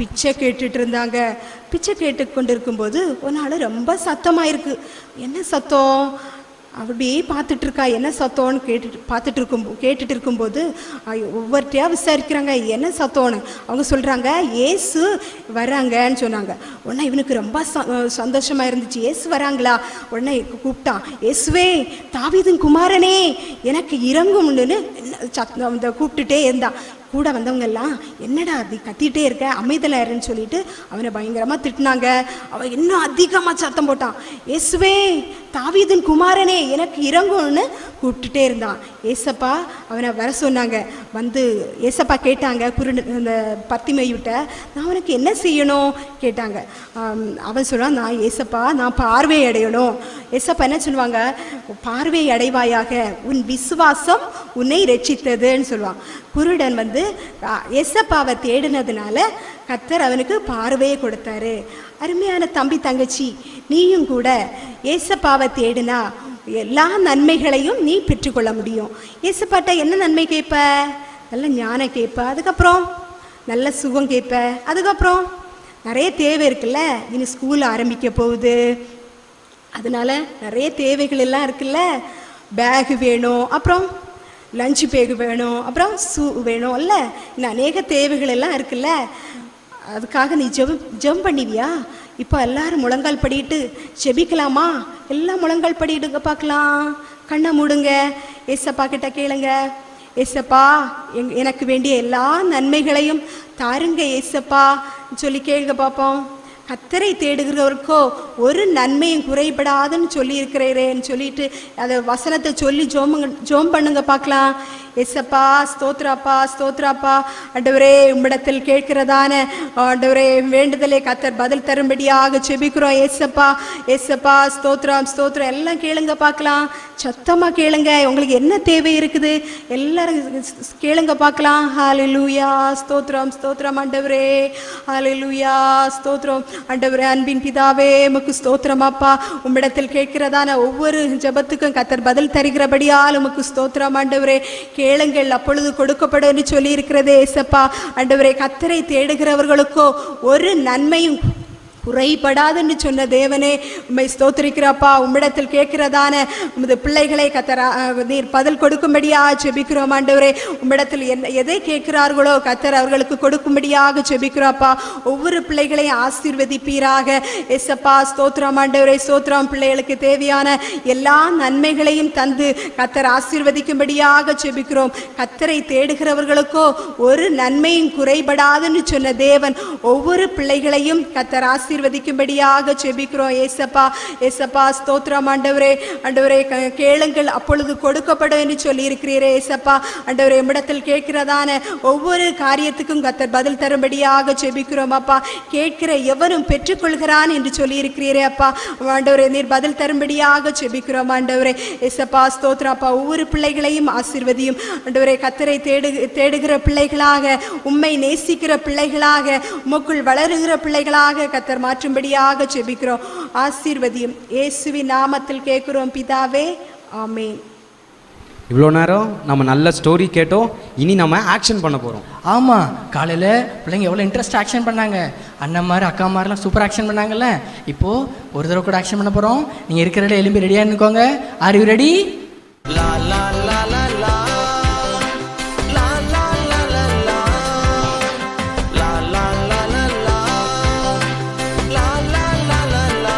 பிச்சை கேட்டுட்டு இருந்தாங்க பிச்சை கேட்டு கொண்டு இருக்கும்போது ஒரு நாள் ரொம்ப சத்தமாக இருக்கு என்ன சத்தம் அப்படியே பார்த்துட்டு இருக்கா என்ன சத்தம்னு கேட்டுட்டு பார்த்துட்டு இருக்கும் கேட்டுட்டு இருக்கும்போது ஐயோ, ஒவ்வொருத்தையா விசாரிக்கிறாங்க என்ன சத்தம்னு அவங்க சொல்கிறாங்க ஏசு வராங்கன்னு சொன்னாங்க உடனே இவனுக்கு ரொம்ப ச- சந்தோஷமா இருந்துச்சு ஏசு வராங்களா உடனே கூப்பிட்டான் ஏசுவே தாவீதின் குமாரனே எனக்கு இறங்கும்னு சத் அந்த கூப்பிட்டுட்டே இருந்தான் கூட வந்தவங்க எல்லாம் என்னடா அப்படி கத்திட்டே இருக்க அமைதலா இருன்னு சொல்லிட்டு அவனை பயங்கரமா திட்டினாங்க அவன் இன்னும் அதிகமா சத்தம் போட்டான் இயேசுவே தாவீதின் குமாரனே எனக்கு இறங்கும்னு கூப்பிட்டுட்டே இருந்தான் ஏசப்பா அவனை வர சொன்னாங்க வந்து ஏசப்பா கேட்டாங்க குருடு அந்த பத்திமையுட்ட நான் அவனுக்கு என்ன செய்யணும் கேட்டாங்க ஆம், அவன் சொல்றான் நான் ஏசப்பா நான் பார்வை அடையணும் ஏசப்பா என்ன சொல்லுவாங்க பார்வை அடைவாயாக உன் விசுவாசம் உன்னை ரட்சித்ததுன்னு சொல்லுவான் குருடன் வந்து ஆ, ஏசப்பாவை தேடினதுனால கத்தர் அவனுக்கு பார்வையை கொடுத்தாரு அருமையான தம்பி தங்கச்சி நீயும் கூட ஏசப்பாவை தேடினா எல்லா நன்மைகளையும் நீ பெற்றுக்கொள்ள முடியும் ஏசப்பாட்ட என்ன நன்மை கேட்ப நல்ல ஞானம் கேட்ப அதுக்கப்புறம் நல்ல சுகம் கேட்ப அதுக்கப்புறம் நிறைய தேவை இருக்குல்ல இனி ஸ்கூல் ஆரம்பிக்க போகுது அதனால நிறைய தேவைகள் எல்லாம் இருக்குல்ல பேக் வேணும் அப்புறம் லஞ்ச் பேக் வேணும் அப்புறம் ஷூ வேணும் இல்ல இன்னும் அநேக தேவைகள் எல்லாம் இருக்குல்ல அதுக்காக நீ ஜெபம் ஜெபம் பண்ணிவியா இப்போ எல்லாரும் முழங்கால் படிட்டு ஜெபிக்கலாமா எல்லாம் முழங்கால் படிடுங்க பார்க்கலாம் கண்ணை மூடுங்க ஏசப்பா கிட்ட கேளுங்க ஏசப்பா எங் எனக்கு வேண்டிய எல்லா நன்மைகளையும் தாருங்க ஏசப்பா சொல்லி கேளுங்க பார்ப்போம் கத்தரை தேடுகிறவருக்கோ ஒரு நன்மையும் குறைபடாதுன்னு சொல்லி இருக்கிறேன்னு சொல்லிட்டு அதை வசனத்தை சொல்லி ஜோமுங்க ஜோம் பண்ணுங்க பார்க்கலாம் எஸ்ஸப்பா ஸ்தோத்ராப்பா ஸ்தோத்ராப்பா ஆண்டவரே உம்மிடத்தில் கேட்கிறதான ஆண்டவரே வேண்டுதலை கத்தர் பதில் தரும்படியாக செபிக்கிறோம் ஏசப்பா ஏசப்பா ஸ்தோத்ரம் ஸ்தோத்ரம் எல்லாம் கேளுங்க பார்க்கலாம் சத்தமா கேளுங்க உங்களுக்கு என்ன தேவை இருக்குது எல்லாரும் கேளுங்க பார்க்கலாம் ஹalleluya ஸ்தோத்ரம் ஸ்தோத்ரம் ஆண்டவரே ஹalleluya ஸ்தோத்ரம் ஆண்டவரே அன்பின் பிதாவே உமக்கு ஸ்தோத்திரம் அப்பா உம்மிடத்தில் கேட்கிறதான ஒவ்வொரு ஜெபத்துக்கும் கத்தர் பதில் தருகிறபடியால் உமக்கு ஸ்தோத்திரம் ஆண்டவரே கேளுங்கள் அப்பொழுது கொடுக்கப்படும் என்று சொல்லி இருக்கிறதே ஏசப்பா ஆண்டவரே கத்தரை தேடுகிறவர்களுக்கோ ஒரு நன்மையும் குறைபடாதுன்னு சொன்ன தேவனே உம்மை ஸ்தோத்திரிக்கிறப்பா உம்மிடத்தில் கேட்கிறதான உமது பிள்ளைகளை கத்தர் அஹ், நீர் பதில் கொடுக்கும்படியா செபிக்கிறோம் ஆண்டவரே உம்மிடத்தில் என்ன எதை கேட்கிறார்களோ கத்தர் அவர்களுக்கு கொடுக்கும்படியாக செபிக்கிறோப்பா ஒவ்வொரு பிள்ளைகளையும் ஆசீர்வதிப்பீராக எசப்பா ஸ்தோத்திரம் ஆண்டவரே ஸ்தோத்திரம் பிள்ளைகளுக்கு தேவையான எல்லா நன்மைகளையும் தந்து கத்தர் ஆசீர்வதிக்கும்படியாக செபிக்கிறோம் கத்தரை தேடுகிறவர்களுக்கோ ஒரு நன்மையும் குறைபடாதுன்னு சொன்ன தேவன் ஒவ்வொரு பிள்ளைகளையும் கத்தர் ஆசீர்வதிக்கும்படியாக செபிக்கிறோம் ஏசப்பா ஏசப்பா ஸ்தோத்திரம் ஆண்டவரே ஆண்டவரே க- கேளுங்கள் அப்பொழுது கொடுக்கப்படும் என்று சொல்லி இருக்கிறீரே ஏசப்பா ஆண்டவரே உம்மிடத்தில் கேட்கிறதான ஒவ்வொரு காரியத்துக்கும் கத்தர் பதில் தரும்படியாக செபிக்கிறோம் அப்பா கேட்கிற எவரும் பெற்றுக்கொள்கிறான் என்று சொல்லி இருக்கிறீரே அப்பா ஆண்டவரே நீர் பதில் தரும்படியாக செபிக்கிறோம் ஆண்டவரே ஏசப்பா ஸ்தோத்திரம் அப்பா ஒவ்வொரு பிள்ளைகளையும் ஆசீர்வதியும் ஆண்டவரே கத்தரை தேடு தேடுகிற பிள்ளைகளாக உம்மை நேசிக்கிற பிள்ளைகளாக உமக்குள் வளருகிற பிள்ளைகளாக கத்தர் மாற்றும்படியாக செபிக்கிறோம் ஆசீர்வதியும் இயேசுவின் நாமத்தில் கேட்கிறோம் பிதாவே ஆமென் இவ்வளோ நேரம் நம்ம நல்ல ஸ்டோரி கேட்டோம் இனி நம்ம ஆக்ஷன் பண்ண போகிறோம் ஆமாம் காலையில் பிள்ளைங்க எவ்வளோ இன்ட்ரெஸ்ட் ஆக்ஷன் பண்ணாங்க அண்ணன் மாதிரி அக்கா மாதிரிலாம் சூப்பர் ஆக்ஷன் பண்ணாங்கல்ல இப்போது ஒரு தடவை கூட ஆக்ஷன் பண்ண போகிறோம் நீங்கள் இருக்கிற இடம் எலும்பி ரெடியாக இருந்துக்கோங்க are you ready La la la la la. La la la la la. La la la la la. La la la la la.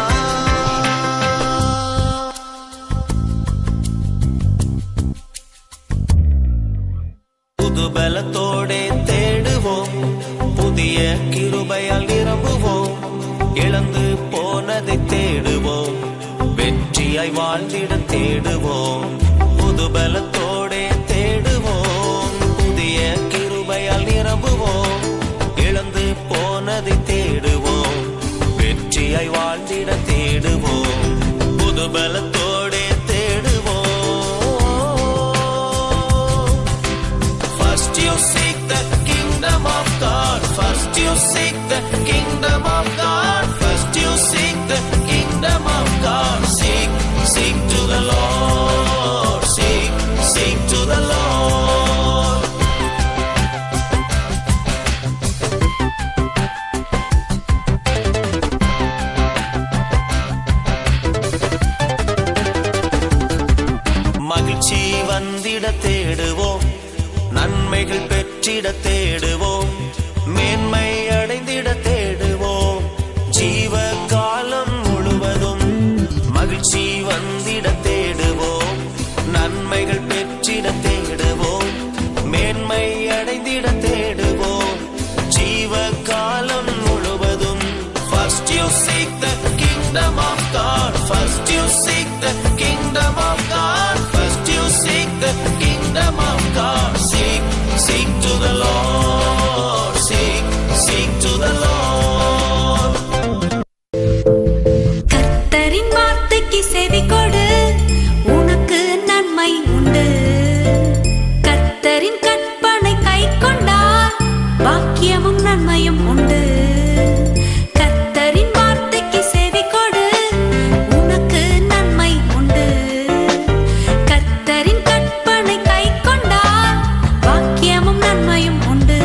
புது பலத்தோடே தேடுவோம் புதிய கிருபையால் நிரம்புவோம் இழந்து போனதை தேடுவோம் வெற்றியாய் வாழ்ந்திட தேடுவோம் புது பலத்தோடே தேடுவோம் புதிய கிருபையால் நிரம்புவோம் இழந்து போனதை தேடுவோம் வெற்றியாய் வாழ்ந்திட தேடுவோம் புது பலத்தோடே தேடுவோம் First you seek the kingdom of God. First you seek the kingdom of God. First you seek the kingdom of God. Seek, seek to the Lord. Seek, seek to the Lord. வந்திட தேடுவோம் மேன்மை அடைந்திட தேடுவோம் ஜீவ காலம் முழுவதும் மகிழ்ச்சி வந்திட தேடுவோம் நன்மைகள் பெற்றிட தேடுவோம் மேன்மை அடைந்திட தேடுவோம் ஜீவ காலம் முழுவதும் First you seek the kingdom of God First you seek the kingdom of God First you seek the kingdom of God Seek, seek to the Lord Seek, seek to the Lord கர்த்தரின் வார்த்தைக்கு செவி கொடு உனக்கு நன்மை உண்டு கர்த்தரின் கற்பனை கை கொண்டால் பாக்கியமும் நன்மையும் உண்டு கர்த்தரின் வார்த்தைக்கு செவி கொடு உனக்கு நன்மை உண்டு கர்த்தரின் கற்பனை கை கொண்டால் பாக்கியமும் நன்மையும் உண்டு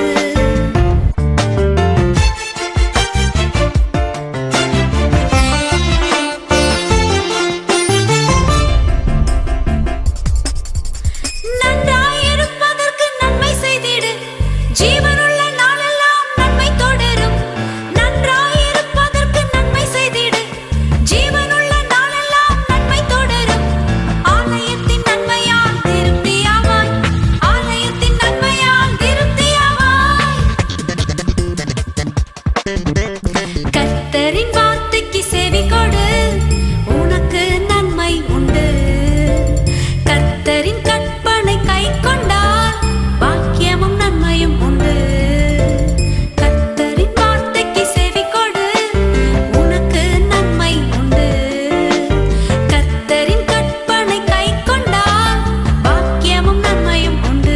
நன்றாயிருப்பதற்கு நன்மை செய்திடு ஜீவனுள்ள நாளெல்லாம் நன்மை தொடரும் நன்றாயிருப்பதற்கு நன்மை செய்திடு ஜீவனுள்ள நாளெல்லாம் நன்மை தொடரும் ஆலயத்தின் நன்மையால் திருப்தியாவாய் ஆலயத்தின் நன்மையால் திருப்தியாவாய் கர்த்தரின் வார்த்தைக்கு செவி கொடு உனக்கு நன்மை உண்டு கர்த்தரின் கற்பனை கை கொண்டால் பாக்கியமும் நன்மையும் உண்டு கர்த்தரின் வார்த்தைக்கு செவி கொடு உனக்கு நன்மை உண்டு கர்த்தரின் கற்பனை கை கொண்டால் பாக்கியமும் நன்மையும் உண்டு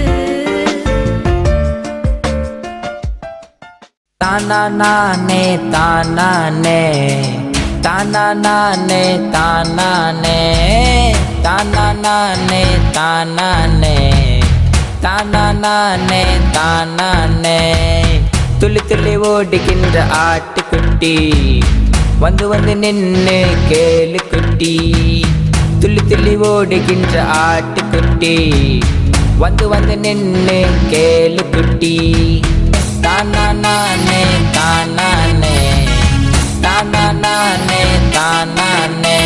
தானா நானே தானானே தானா நானே தானானே தானா நானே தானானே தானா நானே தானானே துள்ளி துள்ளி ஓடுகின்ற ஆட்டுக்குட்டி வந்து வந்து நின்னு கேளு குட்டி துள்ளி துள்ளி ஓடுகின்ற ஆட்டுக்குட்டி வந்து வந்து நின்னு கேளு குட்டி தானா நானே தானானே தானா நானே தானானே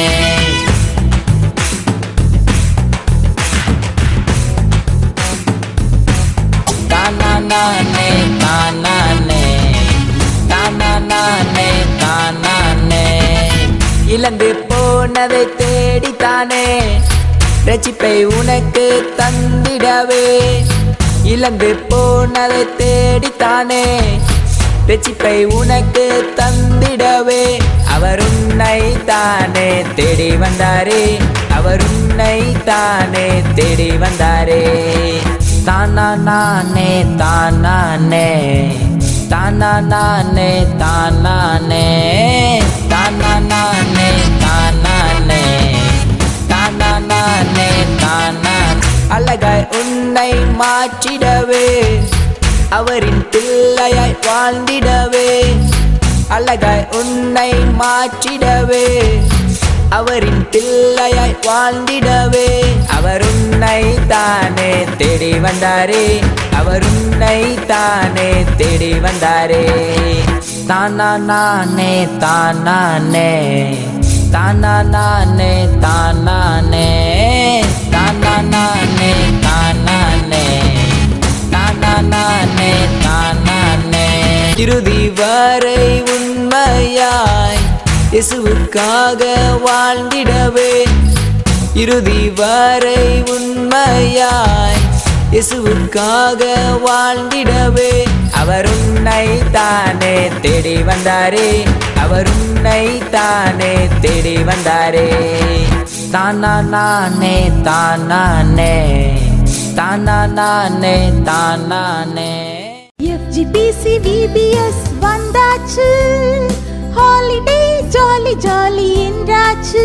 தானா நானே தானானே தானா நானே தானானே இழந்து போனதை தேடித்தானே ரட்சிப்பை உனக்கு தந்திடவே இழந்து போனதை தேடித்தானே ரட்சிப்பை உனக்கு தந்திடவே அவர் உன்னை தானே தேடி வந்தாரே அவர் உன்னை தானே தேடி வந்தாரே தானா நானே தானானே தானா நானே தானானே தானா நானே தானானே தானா நானே தானா அழகாய் உன்னை மாற்றிடவே அவரின் பிள்ளையாய் வாழ்ந்திடவே அழகாய் உன்னை மாற்றிடவே அவரின் பிள்ளையாய் வாழ்ந்திடவே அவர் உன்னை தானே தேடி வந்தாரே அவர் உன்னை தானே தேடி வந்தாரே தானா நானே தானானே தானா நானே தானானே தானா நானே தானானே தானா நானே தானானே இறுதி வரை உண்மையாய் இயேசுவுக்காக வாழ்ந்திடவே இறுதி வரை உண்மையாய் இயேசுவுக்காக வாழ்ந்திடவே அவர் உன்னை தானே தேடி வந்தாரே அவர் உன்னை தானே தேடி வந்தாரே தானா நானே தானானே தானா நானே தானானே எஃப்ஜிபிசி விபிஎஸ் வந்தாச்சு ஹாலிடே ஜாலி ஜாலி என்றாச்சு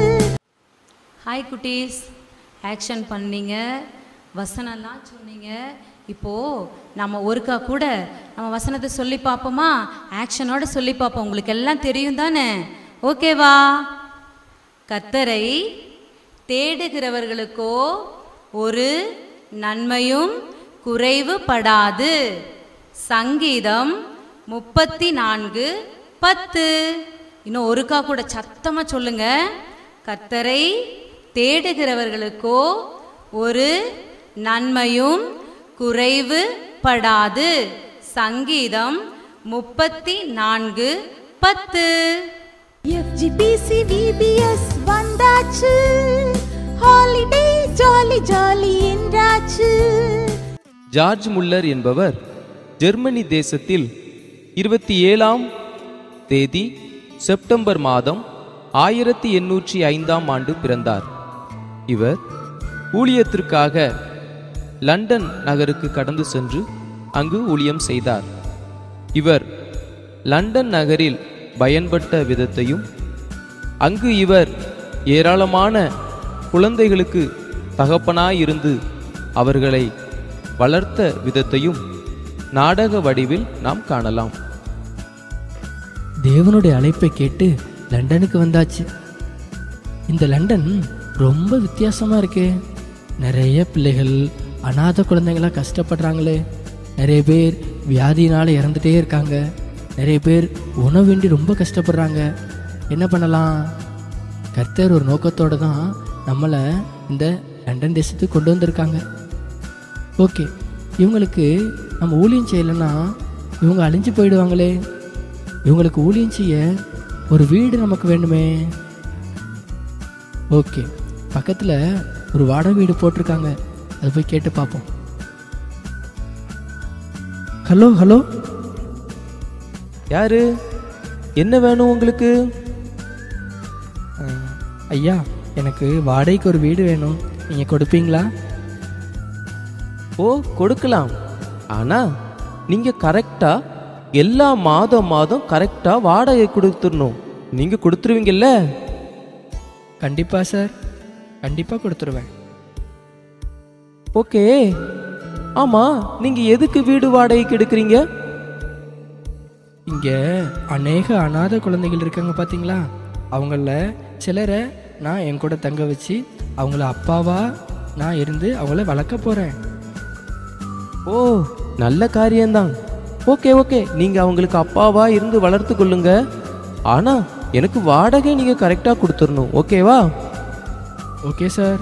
ஹாய் குட்டீஸ் ஆக்ஷன் பண்ணீங்க வசனம்லாம் சொன்னீங்க இப்போது நம்ம ஒருக்கா கூட நம்ம வசனத்தை சொல்லி பார்ப்போமா ஆக்ஷனோட சொல்லி பார்ப்போம் உங்களுக்கு எல்லாம் தெரியும் தானே ஓகேவா கத்தரை தேடுகிறவர்களுக்கோ ஒரு நன்மையும் குறைவுபடாது சங்கீதம் முப்பத்தி நான்கு பத்து இன்னும் ஒருக்கா கூட சத்தமா சொல்லுங்க கர்த்தரை தேடுகிறவர்களுக்கோ ஒரு நன்மையும் குறைவுபடாது சங்கீதம் முப்பத்தி நான்கு பத்து எஃப்ஜிபிசி விபிஎஸ் வந்தாச்சு ஹாலிடே ஜாலி ஜாலி என்றாச்சு ஜார்ஜ் முல்லர் என்பவர் ஜெர்மனி தேசத்தில் இருபத்தி ஏழாம் தேதி செப்டம்பர் மாதம் ஆயிரத்தி எண்ணூற்றி ஐந்தாம் ஆண்டு பிறந்தார் இவர் ஊழியத்திற்காக லண்டன் நகருக்கு கடந்து சென்று அங்கு ஊழியம் செய்தார் இவர் லண்டன் நகரில் பயன்பட்ட விதத்தையும் அங்கு இவர் ஏராளமான குழந்தைகளுக்கு தகப்பனாயிருந்து அவர்களை வளர்த்த விதத்தையும் நாடக வடிவில் நாம் காணலாம் தேவனுடைய அழைப்பை கேட்டு லண்டனுக்கு வந்தாச்சு இந்த லண்டன் ரொம்ப வித்தியாசமாக இருக்கு நிறைய பிள்ளைகள் அநாத குழந்தைங்களா கஷ்டப்படுறாங்களே நிறைய பேர் வியாதியினால் இறந்துட்டே இருக்காங்க நிறைய பேர் உணவேண்டி ரொம்ப கஷ்டப்படுறாங்க என்ன பண்ணலாம் கர்த்தர் ஒரு நோக்கத்தோடு தான் நம்மளை இந்த லண்டன் தேசத்துக்கு கொண்டு வந்திருக்காங்க ஓகே இவங்களுக்கு நம்ம ஊழியம் செய்யலைன்னா இவங்க அழிஞ்சு போயிடுவாங்களே இவங்களுக்கு ஊழியம் செய்ய ஒரு வீடு நமக்கு வேண்டுமே ஓகே பக்கத்தில் ஒரு வாடகை வீடு போட்டிருக்காங்க அதை போய் கேட்டு பார்ப்போம் ஹலோ ஹலோ யாரு என்ன வேணும் உங்களுக்கு அஹ், ஐயா எனக்கு வாடகைக்கு ஒரு வீடு வேணும் நீங்கள் கொடுப்பீங்களா ஓ கொடுக்கலாம் ஆனா நீங்க கரெக்டா எல்லா மாதம் மாதம் கரெக்டா வாடகை கொடுத்துடணும் நீங்க கொடுத்துருவீங்கல்ல கண்டிப்பாக சார் கண்டிப்பாக கொடுத்துருவேன் ஓகே ஆமா நீங்க எதுக்கு வீடு வாடகைக்கு எடுக்கிறீங்க இங்கே அநேக அநாத குழந்தைகள் இருக்காங்க பார்த்தீங்களா அவங்கள சிலரை நான் என் கூட தங்க வச்சு அவங்கள அப்பாவா நான் இருந்து அவங்கள வளர்க்க போகிறேன் ஓ நல்ல காரியம்தான் ஓகே ஓகே நீங்க அவங்களுக்கு அப்பாவா இருந்து வளர்த்து கொள்ளுங்க ஆனா எனக்கு வாடகை நீங்க கரெக்டா கொடுத்துடணும் ஓகேவா ஓகே சார்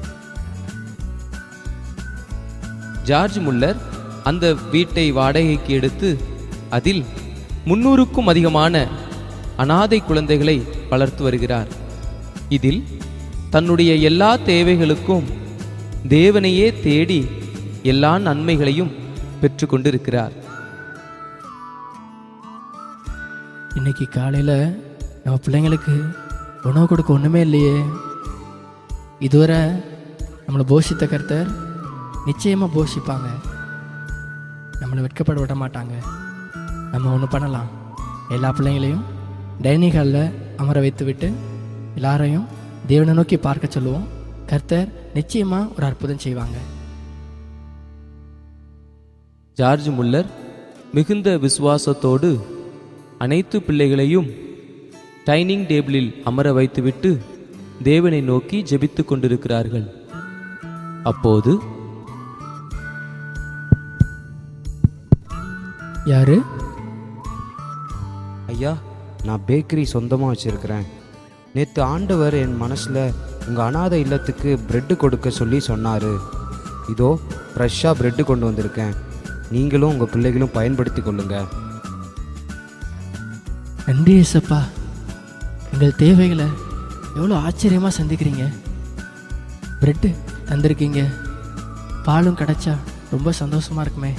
ஜார்ஜ் முல்லர் அந்த வீட்டை வாடகைக்கு எடுத்து அதில் முன்னூறுக்கும் அதிகமான அனாதை குழந்தைகளை வளர்த்து வருகிறார் இதில் தன்னுடைய எல்லா தேவைகளுக்கும் தேவனையே தேடி எல்லா நன்மைகளையும் பெற்றுக்கொண்டிருக்கிறார் இன்னைக்கு காலையில் நம்ம பிள்ளைங்களுக்கு உணவு கொடுக்க ஒன்றுமே இல்லையே இதுவரை நம்மளை போஷித்த கர்த்தர் நிச்சயமாக போஷிப்பாங்க நம்மளை வெட்கப்பட விட மாட்டாங்க நம்ம ஒன்று பண்ணலாம் எல்லா பிள்ளைங்களையும் டைனிங் ஹாலில் அமர வைத்து விட்டு எல்லாரையும் தேவனை நோக்கி பார்க்க சொல்லுவோம் கர்த்தர் நிச்சயமாக ஒரு அற்புதம் செய்வாங்க ஜார்ஜ் முல்லர் மிகுந்த விசுவாசத்தோடு அனைத்து பிள்ளைகளையும் டைனிங் டேபிளில் அமர வைத்துவிட்டு தேவனை நோக்கி ஜெபித்துக் கொண்டிருக்கிறார்கள் அப்போது யாரு ஐயா நான் பேக்கரி சொந்தமாக வச்சுருக்கிறேன் நேற்று ஆண்டவர் என் மனசில் உங்கள் அனாதை இல்லத்துக்கு பிரெட்டு கொடுக்க சொல்லி சொன்னார் இதோ ஃப்ரெஷ்ஷாக பிரெட்டு கொண்டு வந்திருக்கேன் நீங்களும் உங்கள் பிள்ளைகளும் பயன்படுத்தி கொள்ளுங்க நன்றி ஏசப்பா எங்கள் தேவைகளை எவ்வளோ ஆச்சரியமாக சந்திக்கிறீங்க பிரெட்டு தந்திருக்கீங்க பாலும் கிடைச்சா ரொம்ப சந்தோஷமா இருக்குமே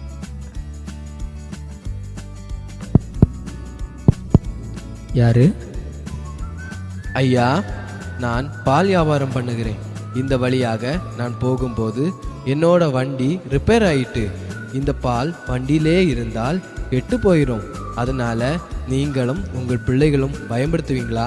யாரு ஐயா நான் பால் வியாபாரம் பண்ணுகிறேன் இந்த வழியாக நான் போகும்போது என்னோட வண்டி ரிப்பேர் ஆயிட்டு இந்த பால் வண்டியிலே இருந்தால் கெட்டு போயிடும் அதனால நீங்களும் உங்கள் பிள்ளைகளும் பயன்படுத்துவீங்களா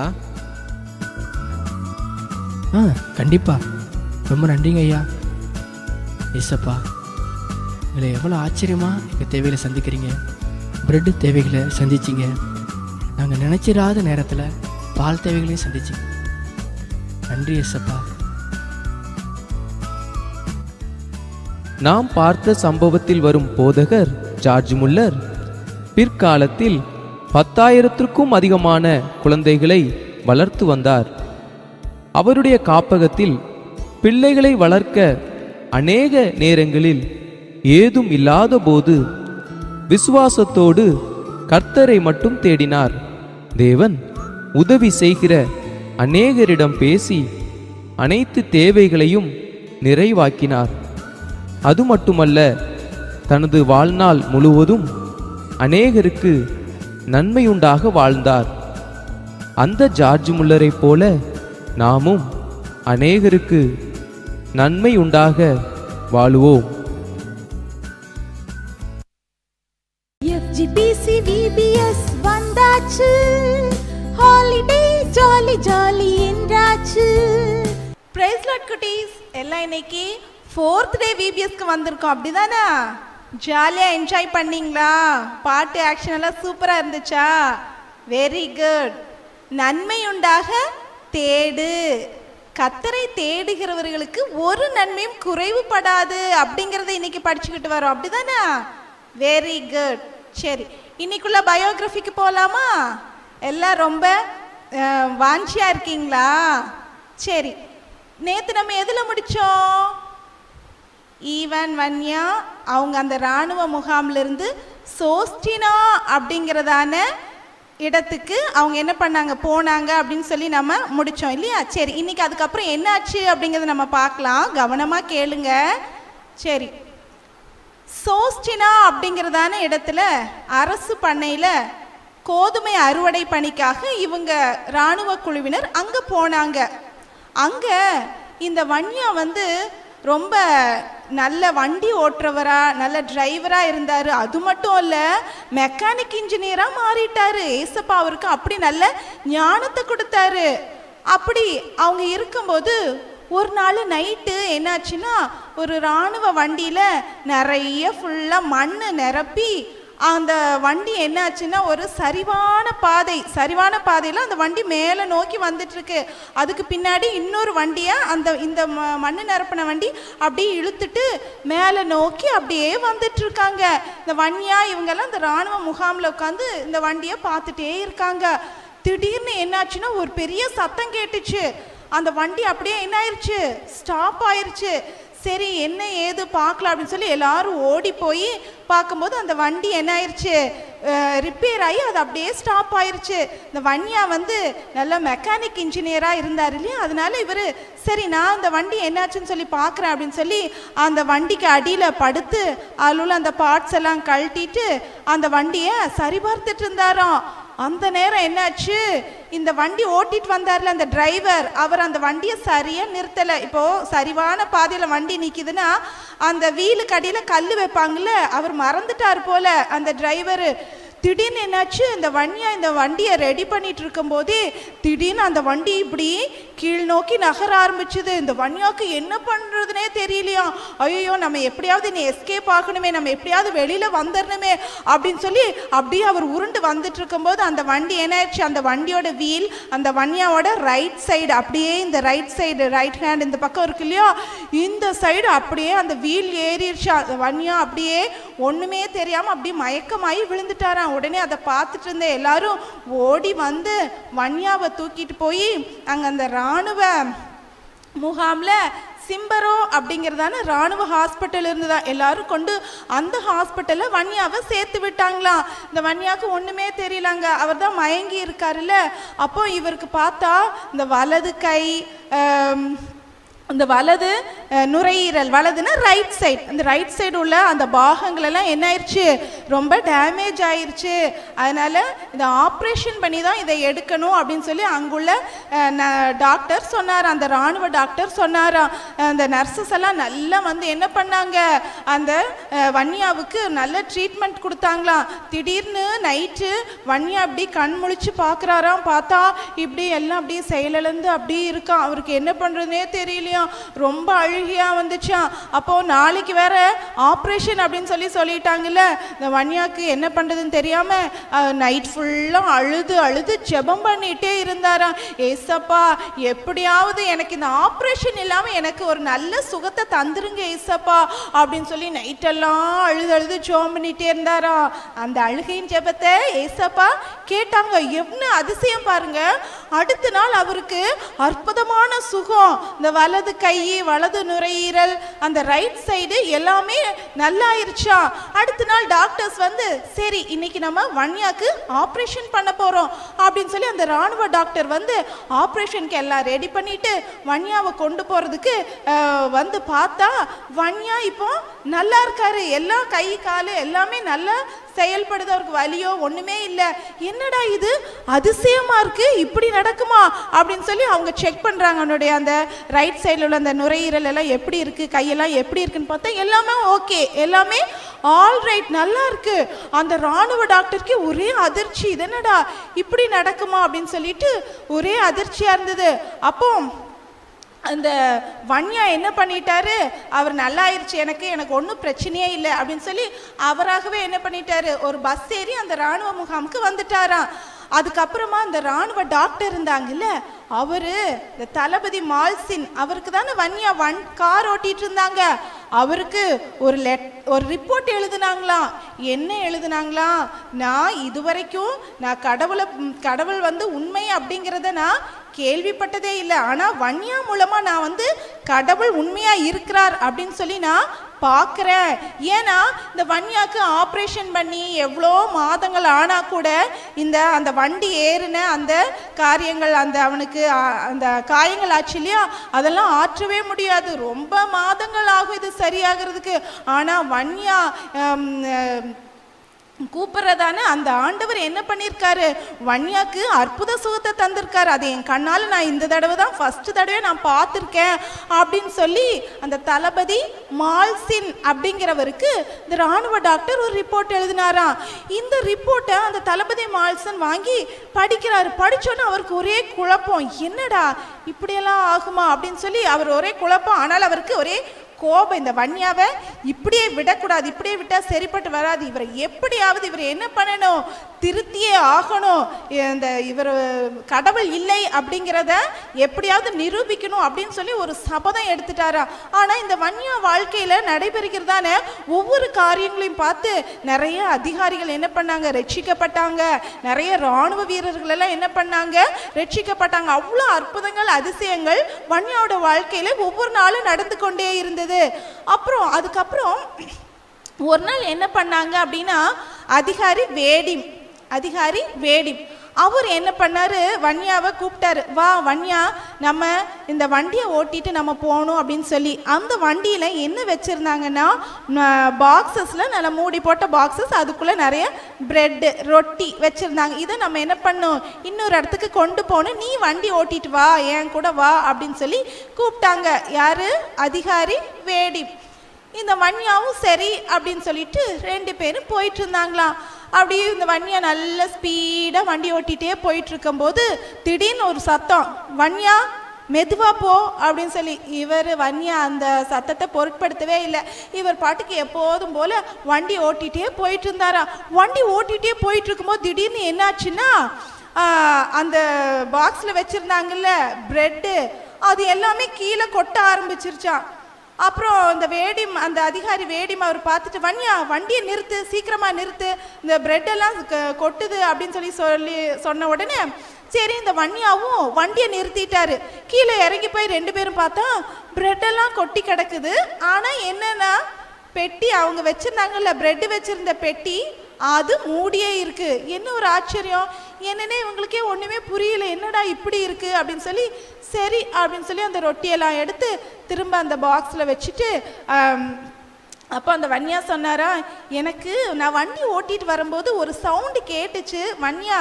ஆ கண்டிப்பா ரொம்ப நன்றிங்க ஐயா ஏசப்பா எங்களை எவ்வளோ ஆச்சரியமா எங்கள் தேவைகளை சந்திக்கிறீங்க பிரெட்டு தேவைகளை சந்திச்சிங்க நாங்கள் நினைச்சிராத நேரத்தில் பால் தேவைகளையும் சந்திச்சிங்க நன்றி ஏசப்பா நாம் பார்த்த சம்பவத்தில் வரும் போதகர் ஜார்ஜ் முல்லர் பிற்காலத்தில் பத்தாயிரத்திற்கும் அதிகமான குழந்தைகளை வளர்த்து வந்தார் அவருடைய காப்பகத்தில் பிள்ளைகளை வளர்க்க அநேக நேரங்களில் ஏதும் இல்லாத போது விசுவாசத்தோடு கர்த்தரை மட்டும் தேடினார் தேவன் உதவி செய்கிற அநேகரிடம் பேசி அனைத்து தேவைகளையும் நிறைவாக்கினார் அது மட்டுமல்ல தனது வாழ்நாள் முழுவதும் அநேகருக்கு நன்மையுண்டாக வாழ்ந்தார் அந்த ஜார்ஜ் முல்லரைப் போல நாமும் அநேகருக்கு நன்மை உண்டாக வாழுவோம் எஃப்ஜிபிசி விபிஎஸ் வந்தாச்சு ஹாலிடே ஜாலி ஜாலி என்றாச்சு பிரைஸ் லாட் குட்டீஸ் எல்லாம் இன்னைக்கு ஃபோர்த் டே விபிஎஸ்க்கு வந்திருக்கோம் அப்படிதானே ஜாலியாக என்ஜாய் பண்ணீங்களா பாட்டு ஆக்ஷன் எல்லாம் சூப்பராக இருந்துச்சா வெரி குட் நன்மை உண்டாக தேடு கத்தரை தேடுகிறவர்களுக்கு ஒரு நன்மையும் குறைவுபடாது அப்படிங்கிறத இன்னைக்கு படிச்சுக்கிட்டு வரோம் அப்படிதானே வெரி குட் சரி இன்னைக்குள்ள பயோகிராஃபிக்கு போகலாமா எல்லாம் ரொம்ப அஹ், வாஞ்சியா இருக்கீங்களா சரி நேத்து நம்ம எதுல முடிச்சோம் ஈவன் வன்யா அவங்க அந்த இராணுவ முகாம்ல இருந்து சோஸ்டினா அப்படிங்கிறதான இடத்துக்கு அவங்க என்ன பண்ணாங்க போனாங்க அப்படின்னு சொல்லி நம்ம முடிச்சோம் இல்லையா சரி இன்னைக்கு அதுக்கப்புறம் என்னாச்சு அப்படிங்கிறத நம்ம பார்க்கலாம் கவனமா கேளுங்க சரி சோஸ்டினா அப்படிங்கிறதான இடத்துல அரசு பண்ணையில் கோதுமை அறுவடை பணிக்காக இவங்க இராணுவ குழுவினர் அங்கே போனாங்க அங்கே இந்த வன்யா வந்து ரொம்ப நல்ல வண்டி ஓட்டுறவரா நல்ல டிரைவரா இருந்தாரு அது மட்டும் இல்ல மெக்கானிக் இன்ஜினியரா மாறிட்டாரு ஏசப்பா அவருக்கு அப்படி நல்ல ஞானத்தை கொடுத்தாரு அப்படி அவங்க இருக்கும்போது ஒரு நாள் நைட்டு என்னாச்சுன்னா ஒரு இராணுவ வண்டியில் நிறைய ஃபுல்லாக மண் நிரப்பி அந்த வண்டி என்னாச்சுன்னா ஒரு சரிவான பாதை சரிவான பாதையில் அந்த வண்டி மேலே நோக்கி வந்துட்டு இருக்கு அதுக்கு பின்னாடி இன்னொரு வண்டியை அந்த இந்த ம- மண்ணு நிரப்பின வண்டி அப்படியே இழுத்துட்டு மேலே நோக்கி அப்படியே வந்துட்டு இருக்காங்க இந்த வன்னியா இவங்கெல்லாம் இந்த இராணுவ முகாமில் உட்காந்து இந்த வண்டியை பார்த்துட்டே இருக்காங்க திடீர்னு என்னாச்சுன்னா ஒரு பெரிய சத்தம் கேட்டுச்சு அந்த வண்டி அப்படியே என்ன ஆயிருச்சு ஸ்டாப் ஆயிருச்சு சரி என்ன ஏது பார்க்கலாம் அப்படின்னு சொல்லி எல்லாரும் ஓடி போய் பார்க்கும்போது அந்த வண்டி என்ன ஆயிருச்சு ரிப்பேர் ஆகி அது அப்படியே ஸ்டாப் ஆயிருச்சு இந்த வன்யா வந்து நல்ல மெக்கானிக் இன்ஜினியராக இருந்தார் இல்லையா அதனால இவர் சரி நான் அந்த வண்டி என்னாச்சுன்னு சொல்லி பார்க்குறேன் அப்படின்னு சொல்லி அந்த வண்டிக்கு அடியில் படுத்து அதில் உள்ள அந்த பார்ட்ஸ் எல்லாம் கழட்டிட்டு அந்த வண்டியை சரி பார்த்துட்டு இருந்தாராம் அந்த நேரம் என்னாச்சு இந்த வண்டி ஓட்டிட்டு வந்தார்ல அந்த டிரைவர் அவர் அந்த வண்டியை சரியா நிறுத்தல இப்போ சரிவான பாதையில வண்டி நிக்குதுன்னா அந்த வீலுக்கு அடியில கல் வைப்பாங்கல்ல அவர் மறந்துட்டார் போல அந்த டிரைவர் திடீர்னு என்னாச்சு இந்த வண்டியா இந்த வண்டியை ரெடி பண்ணிட்டு இருக்கும்போதே திடீர்னு அந்த வண்டி இப்படி கீழ் நோக்கி நகர ஆரம்பிச்சுது இந்த வன்யாக்கு என்ன பண்றதுனே தெரியலையா ஐயோ நம்ம எப்படியாவது நீ எஸ்கேப் ஆகணுமே நம்ம எப்படியாவது வெளியில வந்துடணுமே அப்படின்னு சொல்லி அப்படியே அவர் உருண்டு வந்துட்டு இருக்கும்போது அந்த வண்டி என்ன ஆயிடுச்சு அந்த வண்டியோட வீல் அந்த வன்யாவோட ரைட் சைடு அப்படியே இந்த ரைட் சைடு ரைட் ஹேண்ட் இந்த பக்கம் இருக்கு இல்லையா இந்த சைடு அப்படியே அந்த வீல் ஏறிடுச்சு அந்த வன்யா அப்படியே ஒண்ணுமே தெரியாம அப்படியே மயக்கமாயி விழுந்துட்டாராம் உடனே அதை பார்த்துட்டு இருந்த எல்லாரும் ஓடி வந்து வன்யாவை தூக்கிட்டு போய் அங்க அந்த ராணுவ முகாம்ல சிம்பரோ அப்படிங்கிறதான ராணுவ ஹாஸ்பிட்டல் இருந்ததா எல்லாரும் கொண்டு அந்த ஹாஸ்பிட்டலில் வன்யாவை சேர்த்து விட்டாங்களாம் இந்த வன்யாவுக்கு ஒன்றுமே தெரியலங்க அவர் தான் மயங்கி இருக்காருல்ல அப்போ இவருக்கு பார்த்தா இந்த வலது கை ஆம், இந்த வலது அஹ், நுரையீரல் வலதுன்னா ரைட் சைடு அந்த ரைட் சைடு உள்ள அந்த பாகங்கள் எல்லாம் என்ன ஆயிருச்சு ரொம்ப டேமேஜ் ஆயிருச்சு அதனால இதை ஆப்ரேஷன் பண்ணி தான் இதை எடுக்கணும் அப்படின்னு சொல்லி அங்குள்ள அஹ், ந- டாக்டர் சொன்னார் அந்த ராணுவ டாக்டர் சொன்னாராம் அந்த நர்சஸ் எல்லாம் நல்லா வந்து என்ன பண்ணாங்க அந்த அஹ், வன்யாவுக்கு நல்ல ட்ரீட்மெண்ட் கொடுத்தாங்களாம் திடீர்னு நைட்டு வன்யா அப்படி கண் முழிச்சு பார்க்குறாராம் பார்த்தா இப்படி எல்லாம் அப்படியே செயலிழந்து அப்படியே இருக்கான் அவருக்கு என்ன பண்ணுறதுனே தெரியலையாம் ரொம்ப அழுகியா வந்துச்சாம் அப்போ நாளைக்கு வேற ஆப்ரேஷன் அப்படின்னு சொல்லி சொல்லிட்டாங்கல்ல இந்த வன்யாக்கு என்ன பண்ணுறதுன்னு தெரியாமல் நைட் ஃபுல்லாக அழுது அழுது ஜெபம் பண்ணிகிட்டே இருந்தாராம் ஏசப்பா எப்படியாவது எனக்கு இந்த ஆப்ரேஷன் இல்லாமல் எனக்கு ஒரு நல்ல சுகத்தை தந்துருங்க ஏசப்பா அப்படின்னு சொல்லி நைட்டெல்லாம் அழுது அழுது ஜெபம் பண்ணிகிட்டே இருந்தாராம் அந்த அழுகையின் ஜெபத்தை ஏசப்பா கேட்டாங்க எவ்வளோ அதிசயம் பாருங்க அடுத்த நாள் அவருக்கு அற்புதமான சுகம் இந்த வலது கை வலது நுரையீரல் அந்த ரைட் சைடு எல்லாமே நல்லாயிருச்சா அடுத்த நாள் டாக்டர்ஸ் வந்து சரி இன்னைக்கு நம்ம வன்யாக்கு ஆப்ரேஷன் பண்ண போறோம் அப்படின்னு சொல்லி அந்த ராணுவ டாக்டர் வந்து ஆப்ரேஷனுக்கு எல்லாம் ரெடி பண்ணிட்டு வன்யாவை கொண்டு போறதுக்கு அஹ், வந்து பார்த்தா வன்யா இப்போ நல்லா இருக்காரு எல்லா கை காலு எல்லாமே நல்லா செயல்படுது அவருக்கு வலியோ ஒண்ணுமே இல்லை என்னடா இது அதிசயமா இருக்கு இப்படி நடக்குமா அப்படின்னு சொல்லி அவங்க செக் பண்றாங்க அவனுடைய அந்த ரைட் சைடில் உள்ள அந்த நுரையீரல் எல்லாம் எப்படி இருக்கு கையெல்லாம் எப்படி இருக்குன்னு பார்த்தா எல்லாமே ஓகே எல்லாமே ஆல் ரைட் நல்லா இருக்கு அந்த ராணுவ டாக்டருக்கு ஒரே அதிர்ச்சி இது என்னடா இப்படி நடக்குமா அப்படின்னு சொல்லிட்டு ஒரே அதிர்ச்சியா இருந்தது அப்போ அந்த வன்யா என்ன பண்ணிட்டாரு அவர் நல்லாயிருச்சு எனக்கு எனக்கு ஒன்றும் பிரச்சனையே இல்லை அப்படின்னு சொல்லி அவராகவே என்ன பண்ணிட்டாரு ஒரு பஸ் ஏறி அந்த ராணுவ முகாமுக்கு வந்துட்டாராம் அதுக்கப்புறமா அந்த ராணுவ டாக்டர் இருந்தாங்கல்ல அவரு இந்த தளபதி மால்சின் அவருக்கு தானே வன்யா வன் கார் ஓட்டிட்டு இருந்தாங்க அவருக்கு ஒரு லெட் ஒரு ரிப்போர்ட் எழுதுனாங்களாம் என்ன எழுதுனாங்களாம் நான் இதுவரைக்கும் நான் கடவுளை ம், கடவுள் வந்து உண்மை அப்படிங்கிறத நான் கேள்விப்பட்டதே இல்லை ஆனால் வன்யா மூலமா நான் வந்து கடவுள் உண்மையா இருக்கிறார் அப்படின்னு சொல்லி நான் பார்க்குறேன் ஏன்னா இந்த வன்யாக்கு ஆப்ரேஷன் பண்ணி எவ்வளோ மாதங்கள் ஆனா கூட இந்த அந்த வண்டி ஏறின அந்த காரியங்கள் அந்த அவனுக்கு ஆ, அந்த காயங்கள் ஆச்சு இல்லையா அதெல்லாம் ஆற்றவே முடியாது ரொம்ப மாதங்கள் ஆகும் இது சரியாகிறதுக்கு ஆனால் வன்யா ஹம், அஹ், கூப்பிட்றதான அந்த ஆண்டவர் என்ன பண்ணியிருக்காரு வன்யாக்கு அற்புத சுகத்தை தந்திருக்காரு அது என் கண்ணால் நான் இந்த தடவை தான் ஃபர்ஸ்ட் தடவை நான் பார்த்துருக்கேன் அப்படின்னு சொல்லி அந்த தளபதி மால்சின் அப்படிங்கிறவருக்கு இந்த ராணுவ டாக்டர் ஒரு ரிப்போர்ட் எழுதினாராம் இந்த ரிப்போர்ட்டை அந்த தளபதி மால்சன் வாங்கி படிக்கிறாரு படிச்சோன்னே அவருக்கு ஒரே குழப்பம் என்னடா இப்படியெல்லாம் ஆகுமா அப்படின்னு சொல்லி அவர் ஒரே குழப்பம் ஆனால் அவருக்கு ஒரே கோபம் இந்த வன்யாவை இப்படியே விடக்கூடாது இப்படியே விட்டா சரிப்பட்டு வராது இவரை எப்படியாவது இவர் என்ன பண்ணணும் திருத்தியே ஆகணும் இந்த இவர் கடவுள் இல்லை அப்படிங்கிறத எப்படியாவது நிரூபிக்கணும் அப்படின்னு சொல்லி ஒரு சபதம் எடுத்துட்டாரா ஆனா இந்த வன்யா வாழ்க்கையில நடைபெறுகிறதான ஒவ்வொரு காரியங்களையும் பார்த்து நிறைய அதிகாரிகள் என்ன பண்ணாங்க ரட்சிக்கப்பட்டாங்க நிறைய ராணுவ வீரர்கள் எல்லாம் என்ன பண்ணாங்க ரட்சிக்கப்பட்டாங்க அவ்வளோ அற்புதங்கள் அதிசயங்கள் வன்யாவோட வாழ்க்கையில ஒவ்வொரு நாளும் நடந்து கொண்டே இருந்தது அப்புறம் அதுக்கப்புறம் ஒரு நாள் என்ன பண்ணாங்க அப்படின்னா அதிகாரி வேடிம் அதிகாரி வேடிம் அவர் என்ன பண்ணாரு வன்யாவை கூப்பிட்டாரு வா வன்யா நம்ம இந்த வண்டியை ஓட்டிட்டு நம்ம போகணும் அப்படின்னு சொல்லி அந்த வண்டியில் என்ன வச்சுருந்தாங்கன்னா பாக்ஸஸில் நல்ல மூடி போட்ட பாக்ஸஸ் அதுக்குள்ளே நிறைய பிரெட்டு ரொட்டி வச்சுருந்தாங்க இதை நம்ம என்ன பண்ணோம் இன்னொரு இடத்துக்கு கொண்டு போகணும் நீ வண்டி ஓட்டிட்டு வா என் கூட வா அப்படின்னு சொல்லி கூப்பிட்டாங்க யாரு அதிகாரி வேடி இந்த வன்யாவும் சரி அப்படின்னு சொல்லிட்டு ரெண்டு பேரும் போயிட்டு இருந்தாங்களாம் அப்படியே இந்த வன்யா நல்ல ஸ்பீடாக வண்டி ஓட்டிகிட்டே போயிட்டு இருக்கும்போது திடீர்னு ஒரு சத்தம் வன்யா மெதுவா போ அப்படின்னு சொல்லி இவர் வன்யா அந்த சத்தத்தை பொருட்படுத்தவே இல்லை இவர் பாட்டுக்கு எப்போதும் போல வண்டி ஓட்டிகிட்டே போயிட்டு இருந்தாரா வண்டி ஓட்டிகிட்டே போயிட்டு இருக்கும்போது திடீர்னு என்னாச்சுன்னா ஆஹ், அந்த பாக்ஸில் வச்சுருந்தாங்கல்ல ப்ரெட்டு அது எல்லாமே கீழே கொட்ட ஆரம்பிச்சிருச்சான் அப்புறம் இந்த வேடிம் அந்த அதிகாரி வேடிம் அவர் பார்த்துட்டு வன்யா வண்டியை நிறுத்து சீக்கிரமா நிறுத்து இந்த பிரெட் எல்லாம் க- கொட்டுது அப்படின்னு சொல்லி சொல்லி சொன்ன உடனே சரி இந்த வன்யாவும் வண்டியை நிறுத்திட்டாரு கீழே இறங்கி போய் ரெண்டு பேரும் பார்த்தா பிரெட் எல்லாம் கொட்டி கிடக்குது ஆனா என்னன்னா பெட்டி அவங்க வச்சிருந்தாங்கல்ல பிரெட் வச்சிருந்த பெட்டி அது மூடியே இருக்கு என்ன ஒரு ஆச்சரியம் என்னன்னே இவங்களுக்கே ஒண்ணுமே புரியல என்னடா இப்படி இருக்கு அப்படின்னு சொல்லி சரி அப்படின்னு சொல்லி அந்த ரொட்டியெல்லாம் எடுத்து திரும்ப அந்த பாக்ஸில் வச்சுட்டு ஆம், அப்போ அந்த வன்யா சொன்னாரா எனக்கு நான் வண்டி ஓட்டிட்டு வரும்போது ஒரு சவுண்டு கேட்டுச்சு வன்யா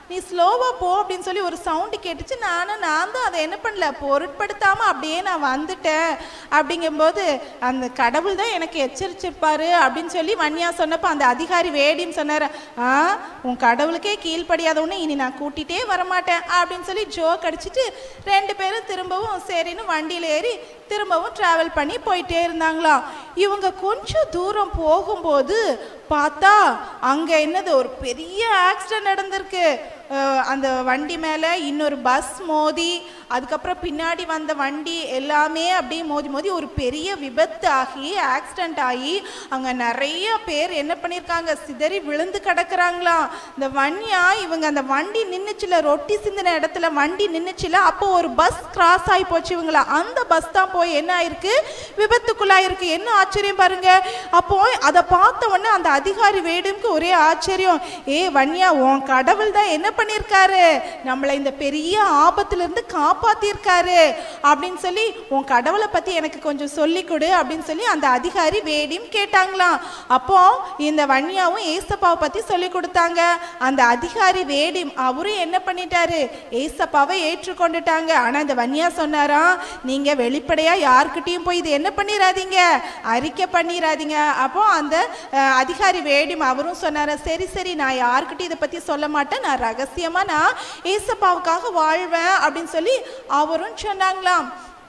நீ ஸ்லோவாக போ அப்படின்னு சொல்லி ஒரு சவுண்டு கேட்டுச்சு நானும் நான் தான் அதை என்ன பண்ணல பொருட்படுத்தாமல் அப்படியே நான் வந்துட்டேன் அப்படிங்கும்போது அந்த கடவுள் தான் எனக்கு எச்சரிச்சிருப்பாரு அப்படின்னு சொல்லி வன்னியா சொன்னப்போ அந்த அதிகாரி வேடின்னு சொன்னார் ஆ உன் கடவுளுக்கே கீழ்ப்படியாதவனு இனி நான் கூட்டிகிட்டே வரமாட்டேன் அப்படின்னு சொல்லி ஜோக் அடிச்சிட்டு ரெண்டு பேரும் திரும்பவும் சரின்னு வண்டியில் ஏறி திரும்பவும் ட்ராவல் பண்ணி போயிட்டே இருந்தாங்களாம் இவங்க கொஞ்சம் தூரம் போகும்போது பார்த்தா அங்கே என்னது ஒரு பெரிய ஆக்சிடென்ட் நடந்திருக்கு அஹ் அந்த வண்டி மேலே இன்னொரு பஸ் மோதி அதுக்கப்புறம் பின்னாடி வந்த வண்டி எல்லாமே அப்படியே மோதி மோதி ஒரு பெரிய விபத்து ஆகி ஆக்சிடென்ட் ஆகி அங்கே நிறைய பேர் என்ன பண்ணியிருக்காங்க சிதறி விழுந்து கிடக்குறாங்களாம் இந்த வன்னியா இவங்க அந்த வண்டி நின்றுச்சுல ரொட்டி சிந்தின இடத்துல வண்டி நின்றுச்சுல அப்போ ஒரு பஸ் கிராஸ் ஆகி போச்சு இவங்கள அந்த பஸ் தான் போய் என்ன ஆயிருக்கு விபத்துக்குள்ளாயிருக்கு என்ன ஆச்சரியம் பாருங்க அப்போ அதை பார்த்த உடனே அந்த அதிகாரி வேடும்க்கு ஒரே ஆச்சரியம் ஏ வன்னியா உன் கடவுள் தான் என்ன பண்ணியிருக்காரு நம்மளை இந்த பெரிய ஆபத்திலிருந்து காப்பாத்திருக்காரு அப்படின்னு சொல்லி உன் கடவுளை பத்தி எனக்கு கொஞ்சம் சொல்லி கொடு அப்படின்னு சொல்லி அந்த அதிகாரி வேடியும் கேட்டாங்களாம் அப்போ இந்த வன்னியாவும் ஏசப்பாவை பத்தி சொல்லி கொடுத்தாங்க அந்த அதிகாரி வேடிம் அவரும் என்ன பண்ணிட்டாரு ஏசப்பாவை ஏற்றுக்கொண்டுட்டாங்க ஆனா இந்த வன்னியா சொன்னாராம் நீங்க வெளிப்படையா யார்கிட்டயும் போய் இது என்ன பண்ணிடாதீங்க அறிக்கை பண்ணிடாதீங்க அப்போ அந்த அஹ், அதிகாரி வேடிம் அவரும் சொன்னாரு சரி சரி நான் யார்கிட்டயும் இதை பத்தி சொல்ல மாட்டேன் நான் ரகசியமா நான் ஏசப்பாவுக்காக வாழ்வேன் அப்படின்னு சொல்லி அவரும் சொன்னாங்களாம்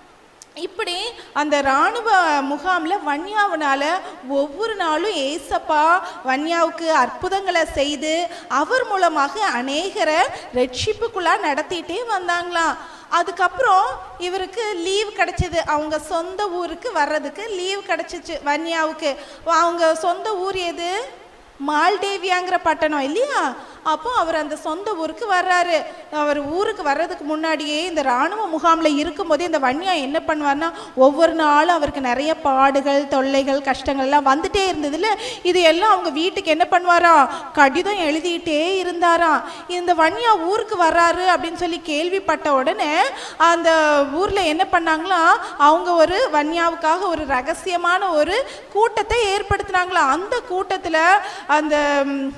இப்படி அந்த இராணுவ முகாமில் வன்யாவனால ஒவ்வொரு நாளும் ஏசப்பா வன்யாவுக்கு அற்புதங்களை செய்து அவர் மூலமாக அநேகரை ரட்சிப்புக்குள்ளாக நடத்திட்டே வந்தாங்களாம் அதுக்கப்புறம் இவருக்கு லீவ் கிடைச்சது அவங்க சொந்த ஊருக்கு வர்றதுக்கு லீவ் கிடைச்சிச்சு வன்யாவுக்கு அவங்க சொந்த ஊர் எது மால்டேவியாங்கிற பட்டணம் இல்லையா அப்போ அவர் அந்த சொந்த ஊருக்கு வர்றாரு அவர் ஊருக்கு வர்றதுக்கு முன்னாடியே இந்த இராணுவ முகாமில் இருக்கும்போதே இந்த வன்னியா என்ன பண்ணுவார்னா ஒவ்வொரு நாளும் அவருக்கு நிறைய பாடுகள் தொல்லைகள் கஷ்டங்கள் எல்லாம் வந்துட்டே இருந்ததுல இது எல்லாம் அவங்க வீட்டுக்கு என்ன பண்ணுவாராம் கடிதம் எழுதிட்டே இருந்தாராம் இந்த வன்னியா ஊருக்கு வர்றாரு அப்படின்னு சொல்லி கேள்விப்பட்ட உடனே அந்த ஊரில் என்ன பண்ணாங்களாம் அவங்க ஒரு வன்னியாவுக்காக ஒரு ரகசியமான ஒரு கூட்டத்தை ஏற்படுத்தினாங்களாம் அந்த கூட்டத்தில் அந்த ம்,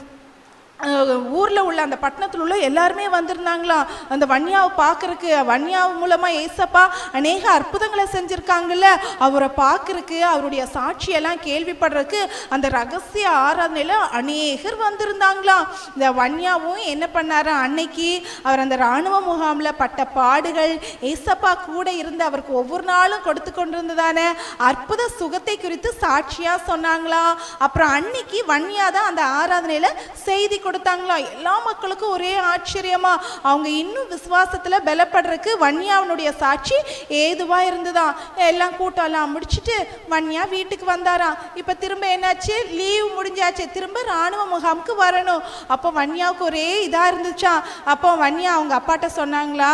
அஹ், ஊர்ல உள்ள அந்த பட்டணத்தில் உள்ள எல்லாருமே வந்திருந்தாங்களாம் அந்த வன்னியாவை பார்க்கறக்கு வன்னியாவு மூலமா ஏசப்பா அநேக அற்புதங்களை செஞ்சிருக்காங்கல்ல அவரை பார்க்கறக்கு அவருடைய சாட்சியெல்லாம் கேள்விப்படுறதுக்கு அந்த ரகசிய ஆராதனையில அநேகர் வந்திருந்தாங்களாம் இந்த வன்னியாவும் என்ன பண்ணாரு அன்னைக்கு அவர் அந்த இராணுவ முகாமில் பட்ட பாடுகள் ஏசப்பா கூட இருந்து அவருக்கு ஒவ்வொரு நாளும் கொடுத்து கொண்டிருந்ததான அற்புத சுகத்தை குறித்து சாட்சியா சொன்னாங்களாம் அப்புறம் அன்னைக்கு வன்னியா தான் அந்த ஆராதனையில செய்தி கொடுத்தாங்களா எல்லா மக்களுக்கும் ஒரே ஆச்சரியமா அவங்க இன்னும் விசுவாசத்துல பலப்படுறதுக்கு வன்னியாவனுடைய சாட்சி ஏதுவா இருந்ததாம் எல்லாம் கூட்டம் எல்லாம் முடிச்சிட்டு வன்னியா வீட்டுக்கு வந்தாராம் இப்ப திரும்ப என்னாச்சு லீவ் முடிஞ்சாச்சு திரும்ப ராணுவ முகாமுக்கு வரணும் அப்போ வன்னியாவுக்கு ஒரே இதா இருந்துச்சாம் அப்போ வன்னியா அவங்க அப்பாட்ட சொன்னாங்களா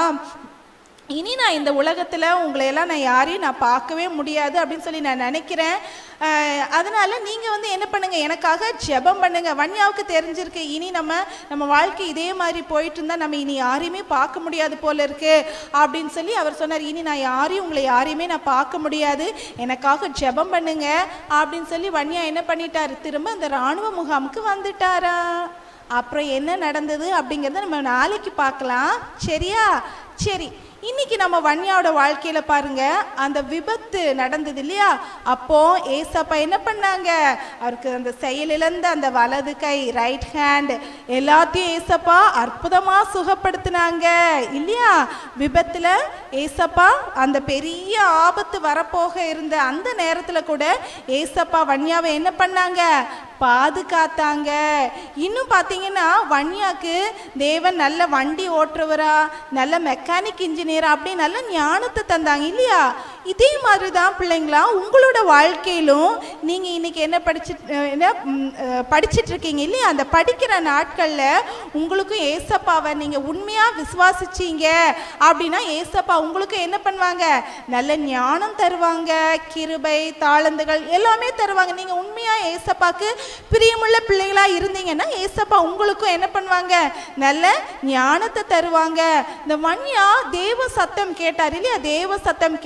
இனி நான் இந்த உலகத்தில் உங்களை எல்லாம் நான் யாரையும் நான் பார்க்கவே முடியாது அப்படின்னு சொல்லி நான் நினைக்கிறேன் அஹ், அதனால நீங்கள் வந்து என்ன பண்ணுங்க எனக்காக ஜெபம் பண்ணுங்க வன்யாவுக்கு தெரிஞ்சிருக்கு இனி நம்ம நம்ம வாழ்க்கை இதே மாதிரி போயிட்டு இருந்தால் நம்ம இனி யாரையுமே பார்க்க முடியாது போல இருக்கு அப்படின்னு சொல்லி அவர் சொன்னார் இனி நான் யாரையும் உங்களை யாரையுமே நான் பார்க்க முடியாது எனக்காக ஜெபம் பண்ணுங்க அப்படின்னு சொல்லி வன்யா என்ன பண்ணிட்டாரு திரும்ப அந்த இராணுவ முகாமுக்கு வந்துட்டாரா அப்புறம் என்ன நடந்தது அப்படிங்கிறத நம்ம நாளைக்கு பார்க்கலாம் சரியா சரி இன்னைக்கு நம்ம வன்யாவோட வாழ்க்கையில பாருங்க அந்த விபத்து நடந்தது இல்லையா அப்போ ஏசப்பா என்ன பண்ணாங்க அவருக்கு அந்த செயலிழந்த அந்த வலது கை ரைட் ஹேண்ட் எல்லாத்தையும் ஏசப்பா அற்புதமா சுகப்படுத்தினாங்க இல்லையா விபத்துல ஏசப்பா அந்த பெரிய ஆபத்து வரப்போக இருந்த அந்த நேரத்துல கூட ஏசப்பா வன்யாவை என்ன பண்ணாங்க பாதுகாத்தாங்க இன்னும் பார்த்தீங்கன்னா வன்யாக்கு தேவன் நல்ல வண்டி ஓட்டுறவரா நல்ல மெக்கானிக் இன்ஜினியரா அப்படி நல்ல ஞானத்தை தந்தாங்க இல்லையா இதே மாதிரி தான் பிள்ளைங்களா உங்களோட வாழ்க்கையிலும் நீங்கள் இன்னைக்கு என்ன படிச்சு அஹ் என்ன ம், அஹ் படிச்சிட்டு இருக்கீங்க இல்லையா அந்த படிக்கிற நாட்களில் உங்களுக்கும் ஏசப்பாவை நீங்கள் உண்மையாக விசுவாசிச்சீங்க அப்படின்னா ஏசப்பா உங்களுக்கு என்ன பண்ணுவாங்க நல்ல ஞானம் தருவாங்க கிருபை தாளந்துகள் எல்லாமே தருவாங்க நீங்கள் உண்மையாக ஏசப்பாக்கு பிரியமுள்ள பிள்ளைகளா இருந்தீங்கன்னா ஏசப்பா உங்களுக்கும் என்ன பண்ணுவாங்க நல்ல ஞானத்தை தருவாங்க இந்த வன்யா தேவ சத்தம் கேட்டார் இல்லையா தேவ சத்தம் கேட்டு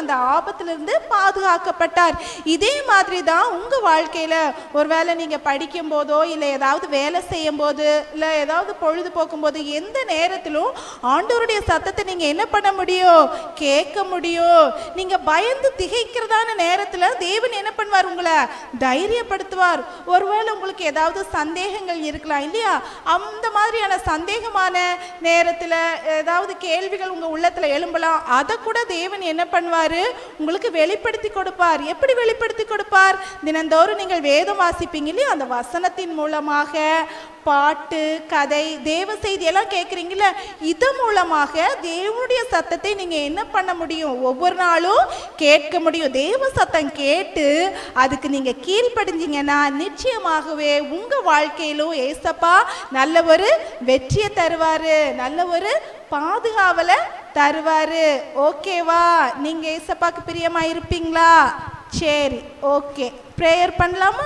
அந்த ஆபத்திலிருந்து பாதுகாக்கப்பட்டார் இதே மாதிரி தான் உங்க வாழ்க்கையில ஒருவேளை நீங்க படிக்கும் போதோ இல்லை ஏதாவது வேலை செய்யும் போது இல்லை ஏதாவது பொழுதுபோக்கும் போது எந்த நேரத்திலும் ஆண்டவருடைய சத்தத்தை நீங்க என்ன பண்ண முடியும் கேட்க முடியும் நீங்க பயந்து திகைக்கிறதான நேரத்துல தேவன் என்ன பண்ணுவார் உங்களை தைரியப்படுத்துவார் ஒருவேளை உங்களுக்கு ஏதாவது சந்தேகங்கள் இருக்கலாம் இல்லையா அந்த மாதிரியான சந்தேகமான நேரத்துல ஏதாவது கேள்விகள் உங்க உள்ளத்துல எழும்பலாம் அதை கூட தேவன் என்ன பண்ணுவாரு உங்களுக்கு வெளிப்படுத்தி கொடுப்பார் எப்படி வெளிப்படுத்தி கொடுப்பார் தினந்தோறும் நீங்கள் வேதம் வாசிப்பீங்க இல்லையா அந்த வசனத்தின் மூலமாக பாட்டு கதை தேவ செய்தி எல்லாம் கேட்குறீங்கள இது மூலமாக தேவனுடைய சத்தத்தை நீங்க என்ன பண்ண முடியும் ஒவ்வொரு நாளும் கேட்க முடியும் தேவ சத்தம் கேட்டு அதுக்கு நீங்க கீழ்ப்படிஞ்சீங்கன்னா நிச்சயமாகவே உங்க வாழ்க்கையிலும் ஏசப்பா நல்ல ஒரு வெற்றியை தருவாரு நல்ல ஒரு பாதுகாவலை தருவாரு ஓகேவா நீங்க ஏசப்பாக்கு பிரியமா இருப்பீங்களா சரி ஓகே ப்ரேயர் பண்ணலாமா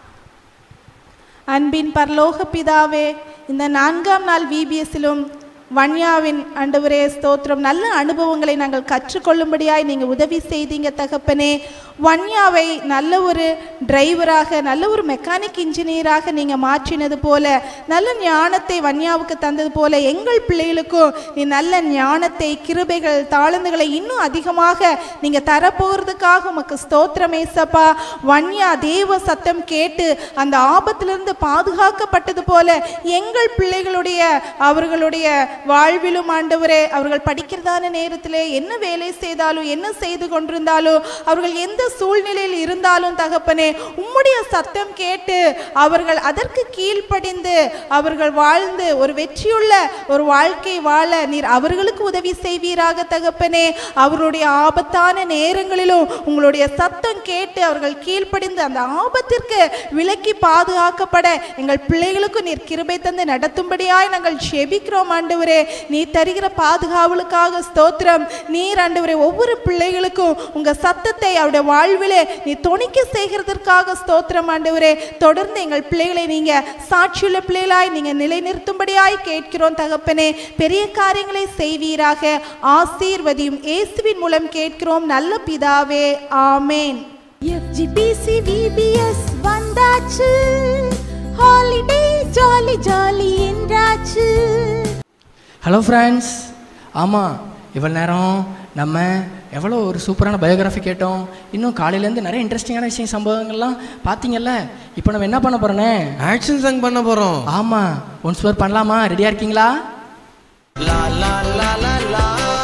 அன்பின் பரலோக பிதாவே இந்த நான்காம் நாள் விபிஎஸ்ஸிலும் வன்யாவின் ஆண்டவரே ஸ்தோத்திரம் நல்ல அனுபவங்களை நாங்கள் கற்றுக்கொள்ளும்படியாய் நீங்கள் உதவி செய்தீங்க தகப்பனே வன்யாவை நல்ல ஒரு டிரைவராக நல்ல ஒரு மெக்கானிக் இன்ஜினியராக நீங்கள் மாற்றினது போல நல்ல ஞானத்தை வன்யாவுக்கு தந்தது போல எங்கள் பிள்ளைகளுக்கும் நீ நல்ல ஞானத்தை கிருபைகள் தாளந்துகளை இன்னும் அதிகமாக நீங்கள் தரப்போகிறதுக்காக உமக்கு ஸ்தோத்திரம் ஏசப்பா வன்யா தேவ சத்தம் கேட்டு அந்த ஆபத்திலிருந்து பாதுகாக்கப்பட்டது போல எங்கள் பிள்ளைகளுடைய அவர்களுடைய வாழ்விலும் ஆண்டவரே அவர்கள் படிக்கிறதான நேரத்திலே என்ன வேலை செய்தாலும் என்ன செய்து கொண்டிருந்தாலும் அவர்கள் எந்த சூழ்நிலையில் இருந்தாலும் தகப்பனே உம்முடைய சத்தம் கேட்டு அவர்கள் அதற்கு கீழ்ப்படிந்து அவர்கள் வாழ்ந்து ஒரு வெற்றியுள்ள ஒரு வாழ்க்கை வாழ நீர் அவர்களுக்கு உதவி செய்வீராக தகப்பனே அவர்களுடைய ஆபத்தான நேரங்களிலும் உங்களுடைய சத்தம் கேட்டு அவர்கள் கீழ்ப்படிந்து அந்த ஆபத்திற்கு விலக்கி பாதுகாக்கப்பட எங்கள் பிள்ளைகளுக்கும் நீர் கிருபை தந்து நடத்தும்படியாய் நாங்கள் செபிக்கிறோம் ஆண்டவரே நீ தருகிற பாதுகாவலுக்காக ஸ்தோத்திரம் நீர் ஆண்டவரே ஒவ்வொரு பிள்ளைகளுக்கும் உங்க சத்தத்தை அவருடைய வாழ்விலே நீ துணிக்க செய்கிறதற்காக ஸ்தோத்திரம் ஆண்டவரே தொடர்ந்து எங்கள் பிள்ளைகளை நீங்க சாட்சியுள்ள பிள்ளைகளாய் நீங்க நிலைநிறுத்தும்படியாய் கேட்கிறோம் தகப்பனே பெரிய காரியங்களை செய்வீராக ஆசீர்வதியும் இயேசுவின் மூலம் கேட்கிறோம் நல்ல பிதாவே ஆமேன் எஃப்ஜிபிசி விபிஎஸ் வந்தாச்சு ஹாலிடே ஜாலி ஜாலி என்றாச்சு ஹலோ ஃப்ரெண்ட்ஸ் ஆமாம் இவ்வளோ நேரம் நம்ம எவ்வளோ ஒரு சூப்பரான பயோகிராஃபி கேட்டோம் இன்னும் காலையிலேருந்து நிறைய இன்ட்ரெஸ்டிங்கான விஷயம் சம்பவங்கள்லாம் பார்த்தீங்கல்ல இப்போ நம்ம என்ன பண்ண போகிறோன்னே ஆக்ஷன் சாங் பண்ண போகிறோம் ஆமாம் ஒன்ஸ் ஒரு பண்ணலாமா ரெடியாக இருக்கீங்களா La la la la la.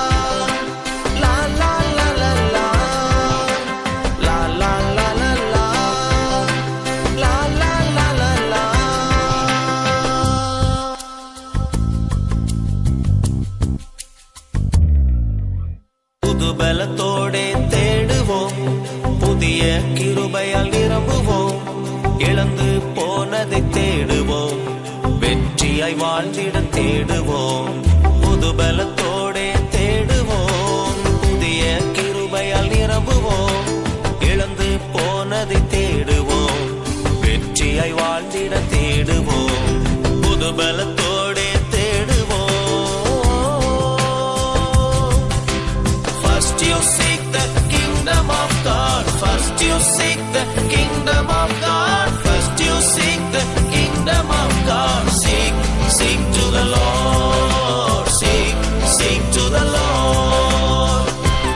La la la la la. La la la la la. La la la la la. புது பலத்தோடே தேடுவோம் புதிய கிருபையால் நிரம்புவோம் இழந்து போனதை தேடுவோம் வெற்றியாய் வாழ்ந்திட தேடுவோம் புது பலத்தோடே தேடுவோம் புதிய கிருபையால் நிரம்புவோம் இழந்து போனதை தேடுவோம் வெற்றியாய் வாழ்ந்திட தேடுவோம் புது பலத்தோடே தேடுவோம் First you seek the kingdom of God. First you seek the kingdom of God. First you seek the kingdom of God. Seek, seek to the Lord. Seek, seek to the Lord.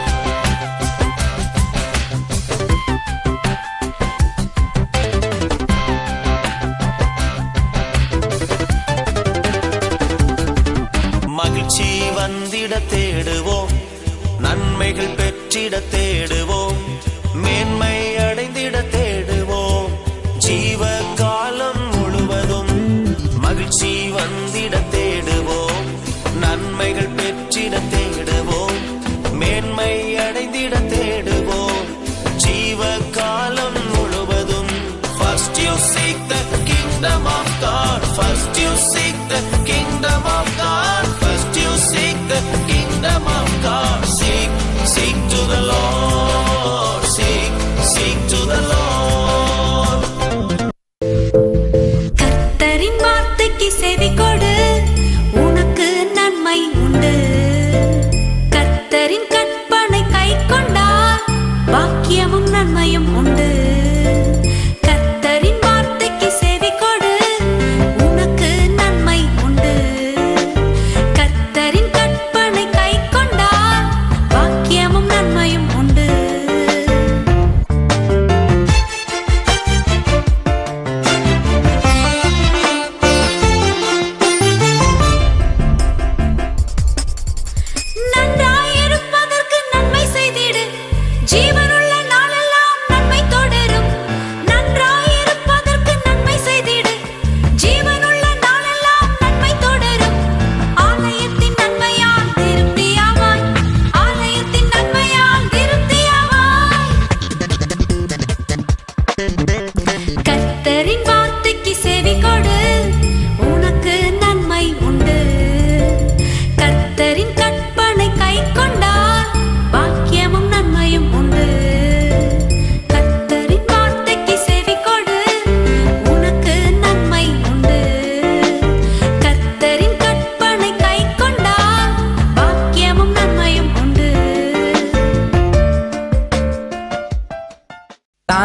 மகிழ்ச்சி வந்திட தேடுவோம் நன்மைகள் பெற்றிட தேடுவோம் மேன்மை அடைந்திட தேடுவோம் ஜீவ காலம் முழுவதும் மகிழ்ச்சி வந்திட தேடுவோம் நன்மைகள் பெற்றிட தேடுவோம் மேன்மை அடைந்திட தேடுவோம் ஜீவ காலம் முழுவதும் First you seek the kingdom of God. First you seek the kingdom of God. First you seek the kingdom of God. Seek, seek to the Lord. Seek, seek to the Lord.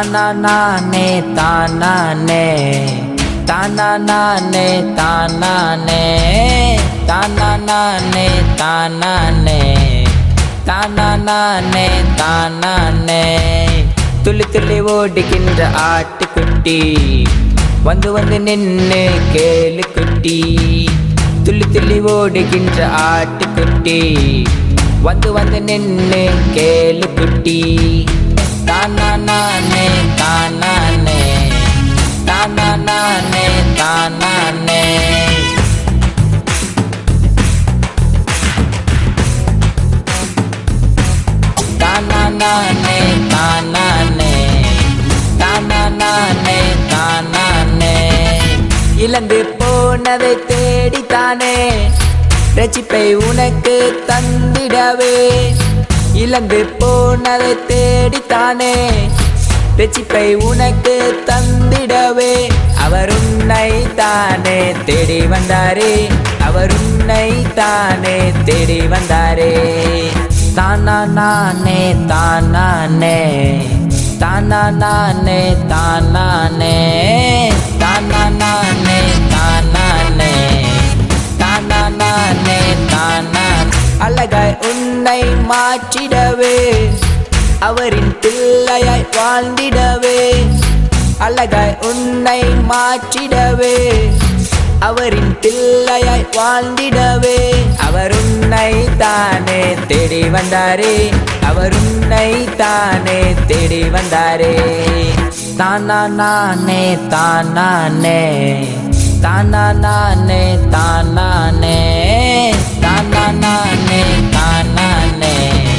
தானா நானே தானானே தானா நானே தானானே தானா நானே தானானே தானா நானே தானானே துள்ளி துள்ளி ஓடுகின்ற ஆட்டுக்குட்டி வந்து வந்து நின்னு கேளு குட்டி துள்ளி துள்ளி ஓடுகின்ற ஆட்டுக்குட்டி வந்து வந்து நின்னு கேளு குட்டி தானா நானே தானானே தானா நானே தானானே தானா நானே தானானே தானா நானே தானானே இழந்து போனதை தேடித்தானே ரட்சிப்பை உனக்கு தந்திடவே இழந்து போனதை தேடித்தானே ரட்சிப்பை உனக்கு தந்திடவே அவர் உன்னை தானே தேடி வந்தாரே அவர் உன்னை தானே தேடி வந்தாரே தானா நானே தானானே தானா நானே தானானே தானா நானே தானானே தானா நானே தானா அழகாய் உன்னை மாற்றிடவே அவரின் பிள்ளையாய் வாழ்ந்திடவே அழகாய் உன்னை மாற்றிடவே அவரின் பிள்ளையாய் வாழ்ந்திடவே அவர் உன்னை தானே தேடி வந்தாரே அவர் உன்னை தானே தேடி வந்தாரே தானா நானே தானானே தானா நானே தானானே தானா நானே தானானே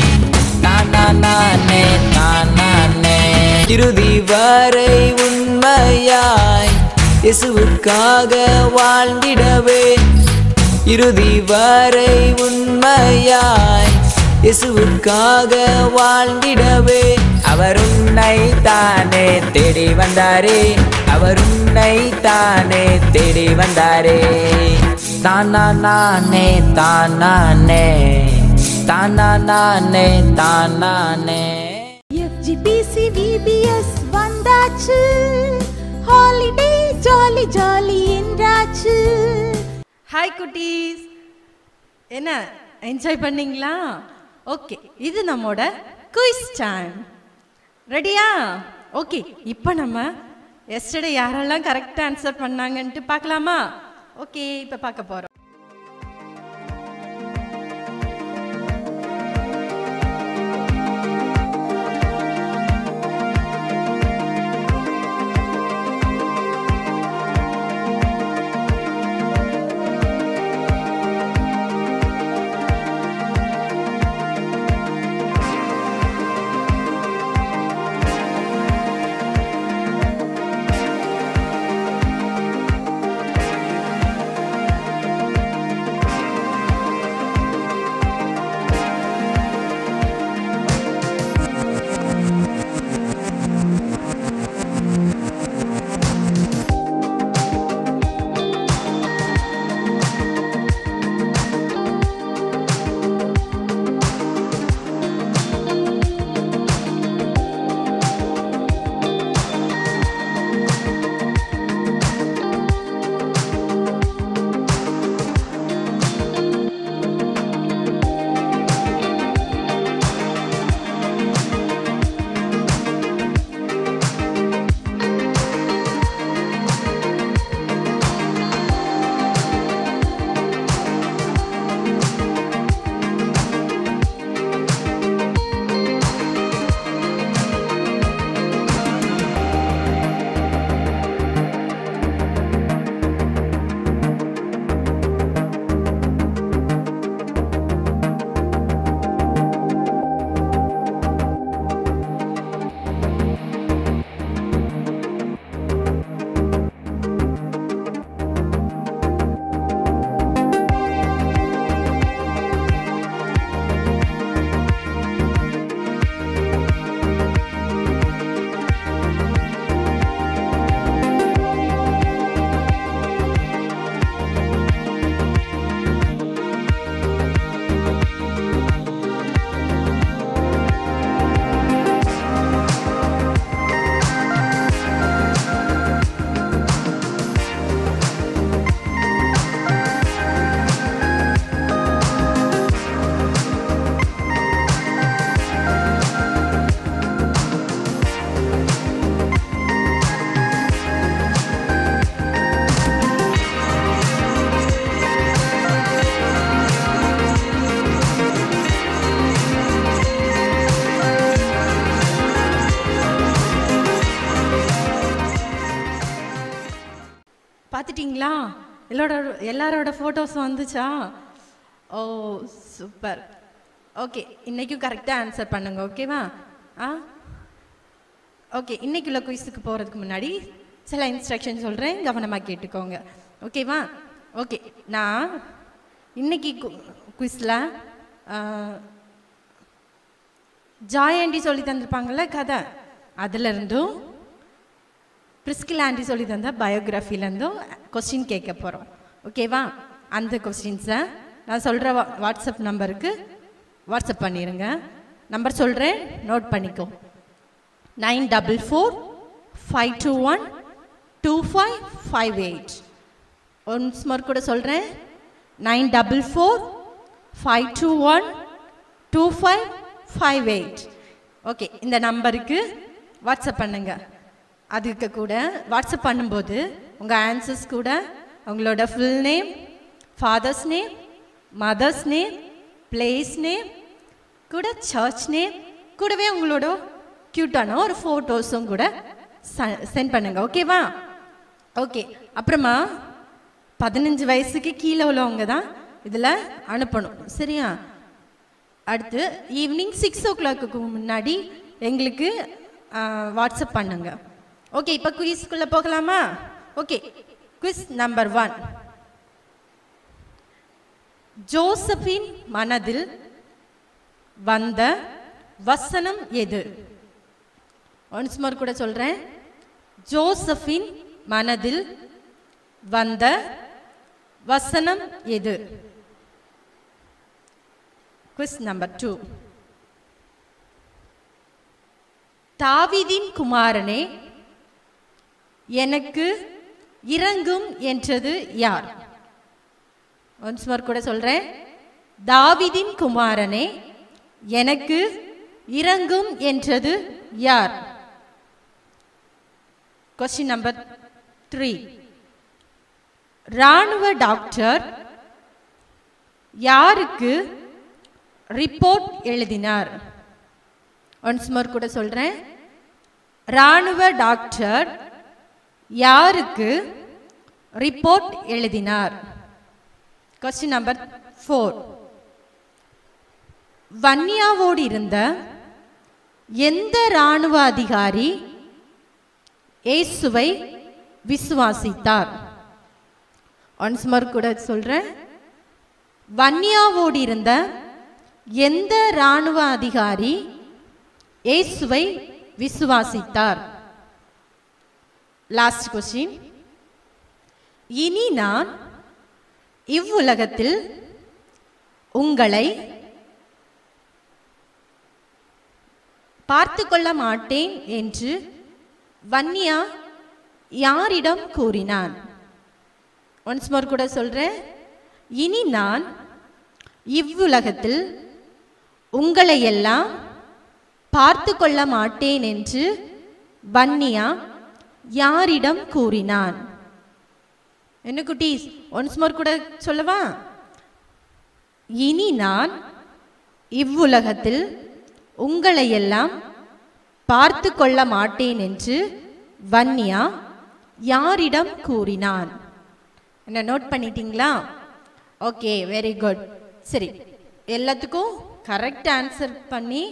தானா நானே தானானே இறுதி வரை உண்மையாய் இயேசுவுக்காக வாழ்ந்திடவே இறுதி வரை உண்மையாய் இயேசுவுக்காக வாழ்ந்திடவே அவர் உன்னை தானே தேடி வந்தாரே அவர் உன்னை தானே தேடி வந்தாரே தானா நானே தானானே தானா நானே தானானே எஃப்ஜிபிசி விபிஎஸ் வந்தாச்சு ஹாலிடே ஜாலி ஜாலி என்றாச்சு ஹாய் குட்டீஸ் என்ன என்ஜாய் பண்ணீங்களா ஓகே இது நம்மோட குயிஸ் டைம் ரெடியா ஓகே இப்போ நம்ம எஸ்டர்டே யாரெல்லாம் கரெக்டாக ஆன்சர் பண்ணாங்கன்ட்டு பார்க்கலாமா ஓகே இப்போ பார்க்க போகிறோம் பார்த்துட்டிங்களா எல்லாரோட எல்லாரோட ஃபோட்டோஸ் வந்துச்சா ஓ சூப்பர் ஓகே இன்றைக்கும் கரெக்டாக ஆன்சர் பண்ணுங்க ஓகேவா ஆ ஓகே இன்னைக்குள்ள குயிஸுக்கு போகிறதுக்கு முன்னாடி சில இன்ஸ்ட்ரக்ஷன் சொல்கிறேன் கவனமாக கேட்டுக்கோங்க ஓகேவா ஓகே நான் இன்னைக்கு குயிஸில் ஜாய் ஆண்டி சொல்லி தந்திருப்பாங்கல்ல கதை அதுலேருந்தும் பிரிஸ்கில் ஆண்டி சொல்லி தந்த பயோகிராஃபிலேருந்தும் கொஸ்டின் கேட்க போகிறோம் ஓகேவா அந்த கொஸ்டின்ஸை நான் சொல்கிற வாட்ஸ்அப் நம்பருக்கு வாட்ஸ்அப் பண்ணிடுங்க நம்பர் சொல்கிறேன் நோட் பண்ணிக்கோ nine double four five two one two five five eight once more கூட சொல்கிறேன் nine double four five two one two five five eight okay இந்த நம்பருக்கு வாட்ஸ்அப் பண்ணுங்க அதுக்கு கூட வாட்ஸ்அப் பண்ணும்போது உங்கள் ஆன்சர்ஸ் கூட உங்களோட full name father's name mother's name place name கூட சர்ச் நேம் கூடவே உங்களோட க்யூட்டான ஒரு ஃபோட்டோஸும் கூட சென்ட் பண்ணுங்க ஓகேவா ஓகே அப்புறமா பதினஞ்சு வயசுக்கு கீழே உள்ளவங்க தான் இதில் அனுப்பணும் சரியா அடுத்து ஈவினிங் சிக்ஸ் ஓ கிளாக்கு முன்னாடி எங்களுக்கு வாட்ஸ்அப் பண்ணுங்க ஓகே இப்போ குயிஸ்குள்ளே போகலாமா ஓகே குவிஸ் நம்பர் ஒன் ஜோசப்பின் மனதில் வந்த வசனம் எது ஒன்ஸ் மோர் கூட சொல்கிறேன் ஜோசப்பின் மனதில் வந்த வசனம் எது குவிஸ் நம்பர் டூ தாவிதின் குமாரனே எனக்கு இறங்கும் என்றது யார் ஒன்ஸ் மோர் கூட சொல்றேன் தாவிதின் குமாரனே எனக்கு இறங்கும் என்றது யார் கொஸ்டின் நம்பர் த்ரீ ராணுவ டாக்டர் யாருக்கு ரிப்போர்ட் எழுதினார் ஒன்ஸ் மோர் கூட சொல்றேன் ராணுவ டாக்டர் யாருக்கு ரிப்போர்ட் எழுதினார் கொஸ்டின் நம்பர் ஃபோர் வன்னியாவோடு இருந்த எந்த ராணுவ அதிகாரி இயேசுவை விசுவாசித்தார் ஒன்ஸ் மோர் கூட சொல்றேன் வன்னியாவோடு இருந்த எந்த ராணுவ அதிகாரி இயேசுவை விசுவாசித்தார் லாஸ்ட் கொஸ்டின் இனி நான் இவ்வுலகத்தில் உங்களை பார்த்து கொள்ள மாட்டேன் என்று வன்னியா யாரிடம் கூறினான் ஒன்ஸ் மோர் கூட சொல்றேன் இனி நான் இவ்வுலகத்தில் உங்களை எல்லாம் பார்த்து கொள்ள மாட்டேன் என்று வன்னியா யாரிடம் கூறினான் என்ன குட்டீஸ் ஒன்ஸ் மோர் கூட சொல்லவா இனி நான் இவ்வுலகத்தில் உங்களை எல்லாம் பார்த்து கொள்ள மாட்டேன் என்று வன்னியா யாரிடம் கூறினான் என்ன நோட் பண்ணிட்டீங்களா ஓகே வெரி குட் சரி எல்லாத்துக்கும் கரெக்ட் ஆன்சர் பண்ணி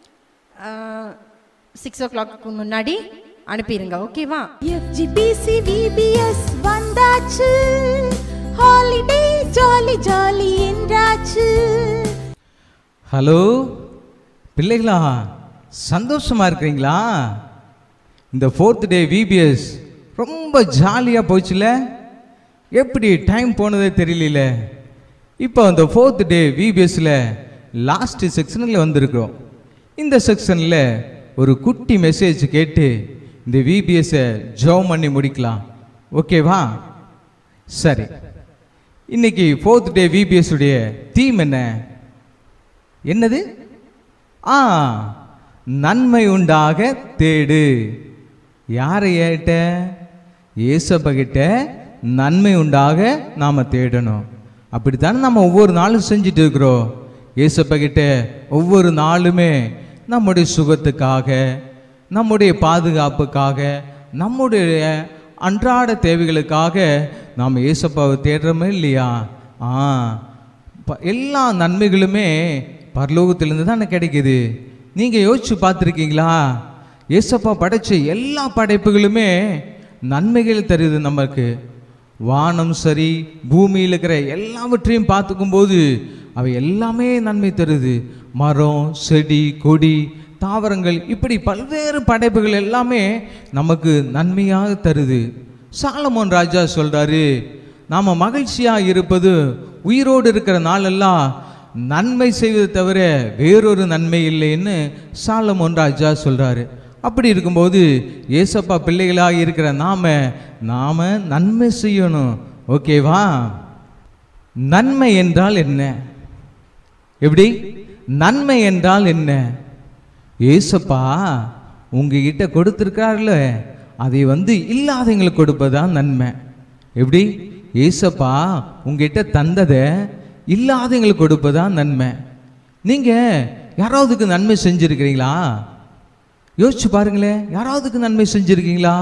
சிக்ஸ் ஓ கிளாக்கு முன்னாடி அனுப்பிடுங்க ஓகேவா எஃப்ஜிபிசி விபிஎஸ் வந்தாச்சு ஹாலிடே ஜாலி ஜாலி என்றாச்சு ஹலோ பிள்ளைகளா சந்தோஷமா இருக்கிறீங்களா இந்த ஃபோர்த் டே விபிஎஸ் ரொம்ப ஜாலியாக போச்சுல எப்படி டைம் போனதே தெரியல இப்போ அந்த ஃபோர்த் டே விபிஎஸ்ல லாஸ்ட் செக்ஷனில் வந்திருக்கிறோம் இந்த செக்ஷனில் ஒரு குட்டி மெசேஜ் கேட்டு இந்த விபிஎஸ்ஸை ஜோம் பண்ணி முடிக்கலாம் ஓகேவா சரி இன்னைக்கு ஃபோர்த் டே விபிஎஸ் உடைய தீம் என்ன என்னது ஆ நன்மை உண்டாக தேடு யாரை ஏட்ட ஏசப்ப கிட்ட நன்மை உண்டாக நாம் தேடணும் அப்படித்தானே நம்ம ஒவ்வொரு நாளும் செஞ்சுட்டு இருக்கிறோம் ஏசப்ப கிட்ட ஒவ்வொரு நாளுமே நம்முடைய சுகத்துக்காக நம்முடைய பாதுகாப்புக்காக நம்முடைய அன்றாட தேவைகளுக்காக நாம் ஏசப்பாவை தேடுறோமே இல்லையா ஆ ப- எல்லா நன்மைகளுமே பரலோகத்திலிருந்து தானே கிடைக்குது நீங்கள் யோசிச்சு பார்த்துருக்கீங்களா ஏசப்பா படைச்ச எல்லா படைப்புகளுமே நன்மைகள் தருது நமக்கு வானம் சரி பூமியில் இருக்கிற எல்லாவற்றையும் பார்த்துக்கும்போது அவை எல்லாமே நன்மை தருது மரம் செடி கொடி தாவரங்கள் இப்படி பல்வேறு படைப்புகள் எல்லாமே நமக்கு நன்மையாக தருது சாலமோன் ராஜா சொல்றாரு நாம மகிழ்ச்சியா இருப்பது உயிரோடு இருக்கிற நாளெல்லாம் நன்மை செய்வதை தவிர வேறொரு நன்மை இல்லைன்னு சாலமோன் ராஜா சொல்றாரு அப்படி இருக்கும்போது ஏசப்பா பிள்ளைகளாக இருக்கிற நாம நாம நன்மை செய்யணும் ஓகேவா நன்மை என்றால் என்ன எப்படி நன்மை என்றால் என்ன ஏசப்பா உங்ககிட்ட கொடுத்துருக்காருல அதை வந்து இல்லாதவங்களுக்கு கொடுப்பதுதான் நன்மை எப்படி ஏசப்பா உங்ககிட்ட தந்ததை இல்லாதவங்களுக்கு கொடுப்பதுதான் நன்மை நீங்க யாராவதுக்கு நன்மை செஞ்சிருக்கிறீங்களா யோசிச்சு பாருங்களேன் யாராவதுக்கு நன்மை செஞ்சிருக்கீங்களா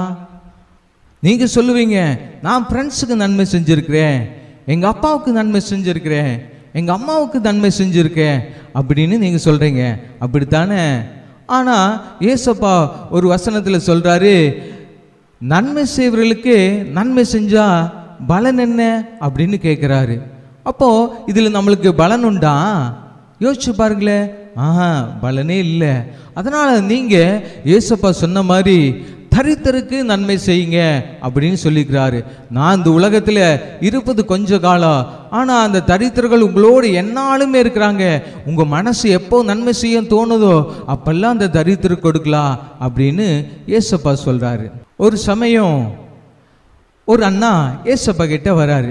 நீங்க சொல்லுவீங்க நான் ஃப்ரெண்ட்ஸுக்கு நன்மை செஞ்சிருக்கிறேன் எங்க அப்பாவுக்கு நன்மை செஞ்சிருக்கிறேன் எங்க அம்மாவுக்கு நன்மை செஞ்சிருக்கேன் அப்படின்னு நீங்க சொல்றீங்க அப்படித்தானே ஆனா ஏசப்பா ஒரு வசனத்துல சொல்றாரு நன்மை செய்வர்களுக்கு நன்மை செஞ்சா பலன் என்ன அப்படின்னு கேட்குறாரு அப்போ இதுல நம்மளுக்கு பலன் உண்டா யோசிச்சு பாருங்களேன் ஆஹா பலனே இல்லை அதனால நீங்க ஏசப்பா சொன்ன மாதிரி தரித்தருக்கு நன்மை செய்யுங்க அப்படின்னு சொல்லிக்கிறாரு நான் இந்த உலகத்துல இருப்பது கொஞ்ச காலம் ஆனா அந்த தரித்திரர்கள் உங்களோடு என்னாலுமே இருக்கிறாங்க உங்க மனசு எப்போ நன்மை செய்ய தோணுதோ அப்பெல்லாம் அந்த தரித்திரம் கொடுக்கலாம் அப்படின்னு ஏசப்பா சொல்றாரு ஒரு சமயம் ஒரு அண்ணா ஏசப்பா கிட்ட வராரு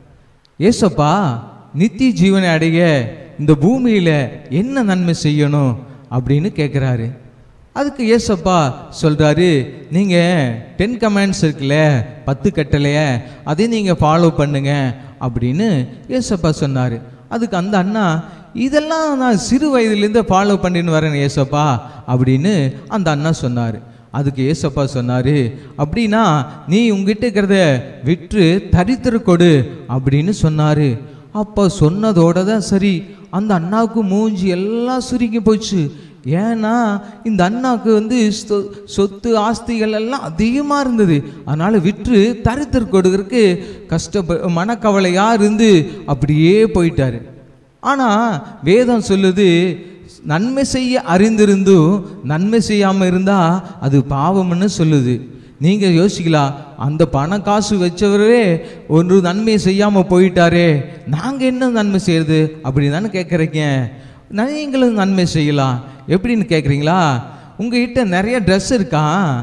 ஏசப்பா நித்திய ஜீவனை அடைய இந்த பூமியில என்ன நன்மை செய்யணும் அப்படின்னு கேட்குறாரு அதுக்கு ஏசப்பா சொல்றாரு நீங்க டென் கமாண்ட்ஸ் இருக்குல்ல பத்து கட்டளைய அதை நீங்க ஃபாலோ பண்ணுங்க அப்படின்னு ஏசப்பா சொன்னாரு அதுக்கு அந்த அண்ணா இதெல்லாம் நான் சிறு வயதிலேருந்து ஃபாலோ பண்ணின்னு வரேன் ஏசப்பா அப்படின்னு அந்த அண்ணா சொன்னார் அதுக்கு ஏசப்பா சொன்னாரு அப்படின்னா நீ உங்ககிட்ட இருக்கிறத விற்று தரித்திர கொடு அப்படின்னு சொன்னாரு அப்போ சொன்னதோட தான் சரி அந்த அண்ணாவுக்கு மூஞ்சி எல்லாம் சுருங்கி போச்சு ஏன்னா இந்த அண்ணாவுக்கு வந்து சொ- சொத்து ஆஸ்திகள் எல்லாம் அதிகமாக இருந்தது அதனால விற்று தரித்திர கொடுக்கறதுக்கு கஷ்டப்ப மனக்கவலையாக இருந்து அப்படியே போயிட்டாரு ஆனால் வேதம் சொல்லுது நன்மை செய்ய அறிந்திருந்தும் நன்மை செய்யாமல் இருந்தால் அது பாவம்னு சொல்லுது நீங்கள் யோசிக்கலாம் அந்த பணம் காசு வச்சவரே ஒரு நன்மை செய்யாமல் போயிட்டாரே நாங்கள் என்ன நன்மை செய்யறது அப்படி தானே கேட்குறீங்க நீங்களும் நன்மை செய்யலாம் எப்படின்னு கேட்குறீங்களா உங்ககிட்ட நிறைய ட்ரெஸ் இருக்கா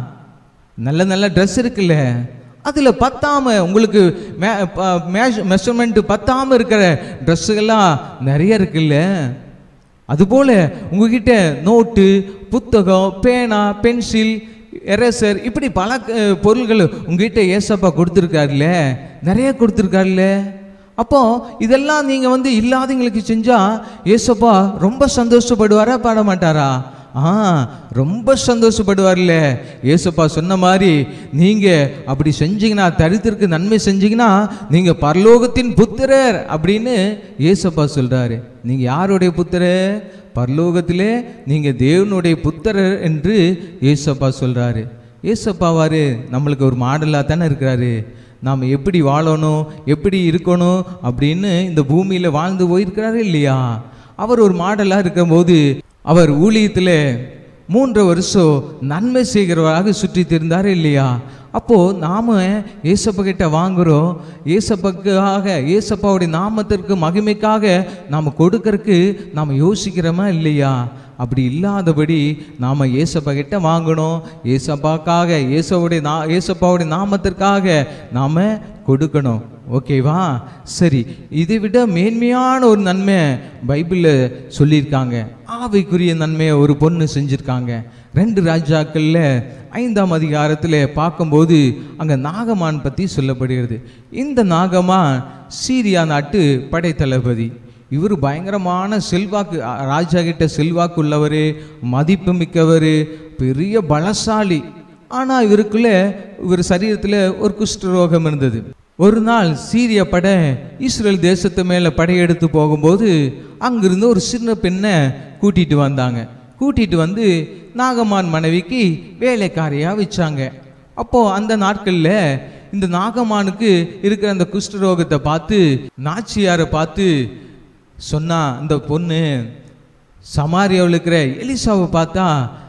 நல்ல நல்ல ட்ரெஸ் இருக்குல்ல அதில் பத்தாம உங்களுக்கு மெஷர்மெண்ட் பத்தாம இருக்கிற ட்ரெஸ்ஸுகள்லாம் நிறைய இருக்குல்ல அதுபோல உங்ககிட்ட நோட்டு புத்தகம் பேனா பென்சில் எரேசர் இப்படி பல அஹ், பொருள்கள் உங்ககிட்ட ஏசப்பா கொடுத்துருக்காருல்ல நிறைய கொடுத்துருக்காருல்ல அப்போ இதெல்லாம் நீங்க வந்து இல்லாதவங்களுக்கு செஞ்சா ஏசப்பா ரொம்ப சந்தோஷப்படுவாரா பாட மாட்டாரா ஆ ரொம்ப சந்தோஷப்படுவார்ல ஏசப்பா சொன்ன மாதிரி நீங்க அப்படி செஞ்சீங்கன்னா தரித்திற்கு நன்மை செஞ்சீங்கன்னா நீங்க பரலோகத்தின் புத்திரர் அப்படின்னு ஏசப்பா சொல்றாரு நீங்க யாருடைய புத்திரர் பரலோகத்திலே நீங்க தேவனுடைய புத்திரர் என்று ஏசப்பா சொல்றாரு ஏசப்பாவாரு நம்மளுக்கு ஒரு மாடலாக தானே இருக்கிறாரு நாம் எப்படி வாழணும் எப்படி இருக்கணும் அப்படின்னு இந்த பூமியில் வாழ்ந்து போயிருக்கிறாரு இல்லையா அவர் ஒரு மாடலாக இருக்கும்போது அவர் ஊழியத்தில் மூன்று வருஷம் நன்மை செய்கிறவராக சுற்றி திரிந்தார் இல்லையா அப்போ நாம ஏசப்பா கிட்ட வாங்குறோம் ஏசப்பாக்காக ஏசப்பாவுடைய நாமத்திற்கு மகிமைக்காக நாம் கொடுக்கறதுக்கு நாம் யோசிக்கிறோமா இல்லையா அப்படி இல்லாதபடி நாம் ஏசப்பா கிட்ட வாங்கணும் ஏசப்பாக்காக ஏசவுடைய நா ஏசப்பாவுடைய நாமத்திற்காக நாம் கொடுக்கணும் ஓகேவா சரி இதை விட மேன்மையான ஒரு நன்மை பைபிளில் சொல்லியிருக்காங்க ஆவைக்குரிய நன்மையை ஒரு பொண்ணு செஞ்சுருக்காங்க ரெண்டு ராஜாக்கள்ல ஐந்தாம் அதிகாரத்தில் பார்க்கும்போது அங்கே நாகமான் பற்றி சொல்லப்படுகிறது இந்த நாகமான் சீரியா நாட்டு படைத்தளபதி இவர் பயங்கரமான செல்வாக்கு அ, ராஜா கிட்ட செல்வாக்கு உள்ளவர் மதிப்பு மிக்கவர் பெரிய பலசாலி ஆனால் இவருக்குள்ள இவர் சரீரத்தில் ஒரு குஷ்டரோகம் இருந்தது ஒரு நாள் சீரிய படை இஸ்ரேல் தேசத்து மேலே படையெடுத்து போகும்போது அங்கிருந்து ஒரு சின்ன பெண்ணை கூட்டிட்டு வந்தாங்க கூட்டிட்டு வந்து நாகமான் மனைவிக்கு வேலைக்காரியாக வச்சாங்க அப்போது அந்த நாட்களில் இந்த நாகமானுக்கு இருக்கிற அந்த குஷ்டரோகத்தை பார்த்து நாச்சியாரை பார்த்து சொன்னா இந்த பொண்ணு சமாரியாவில் இருக்கிற எலிசாவை பார்த்தா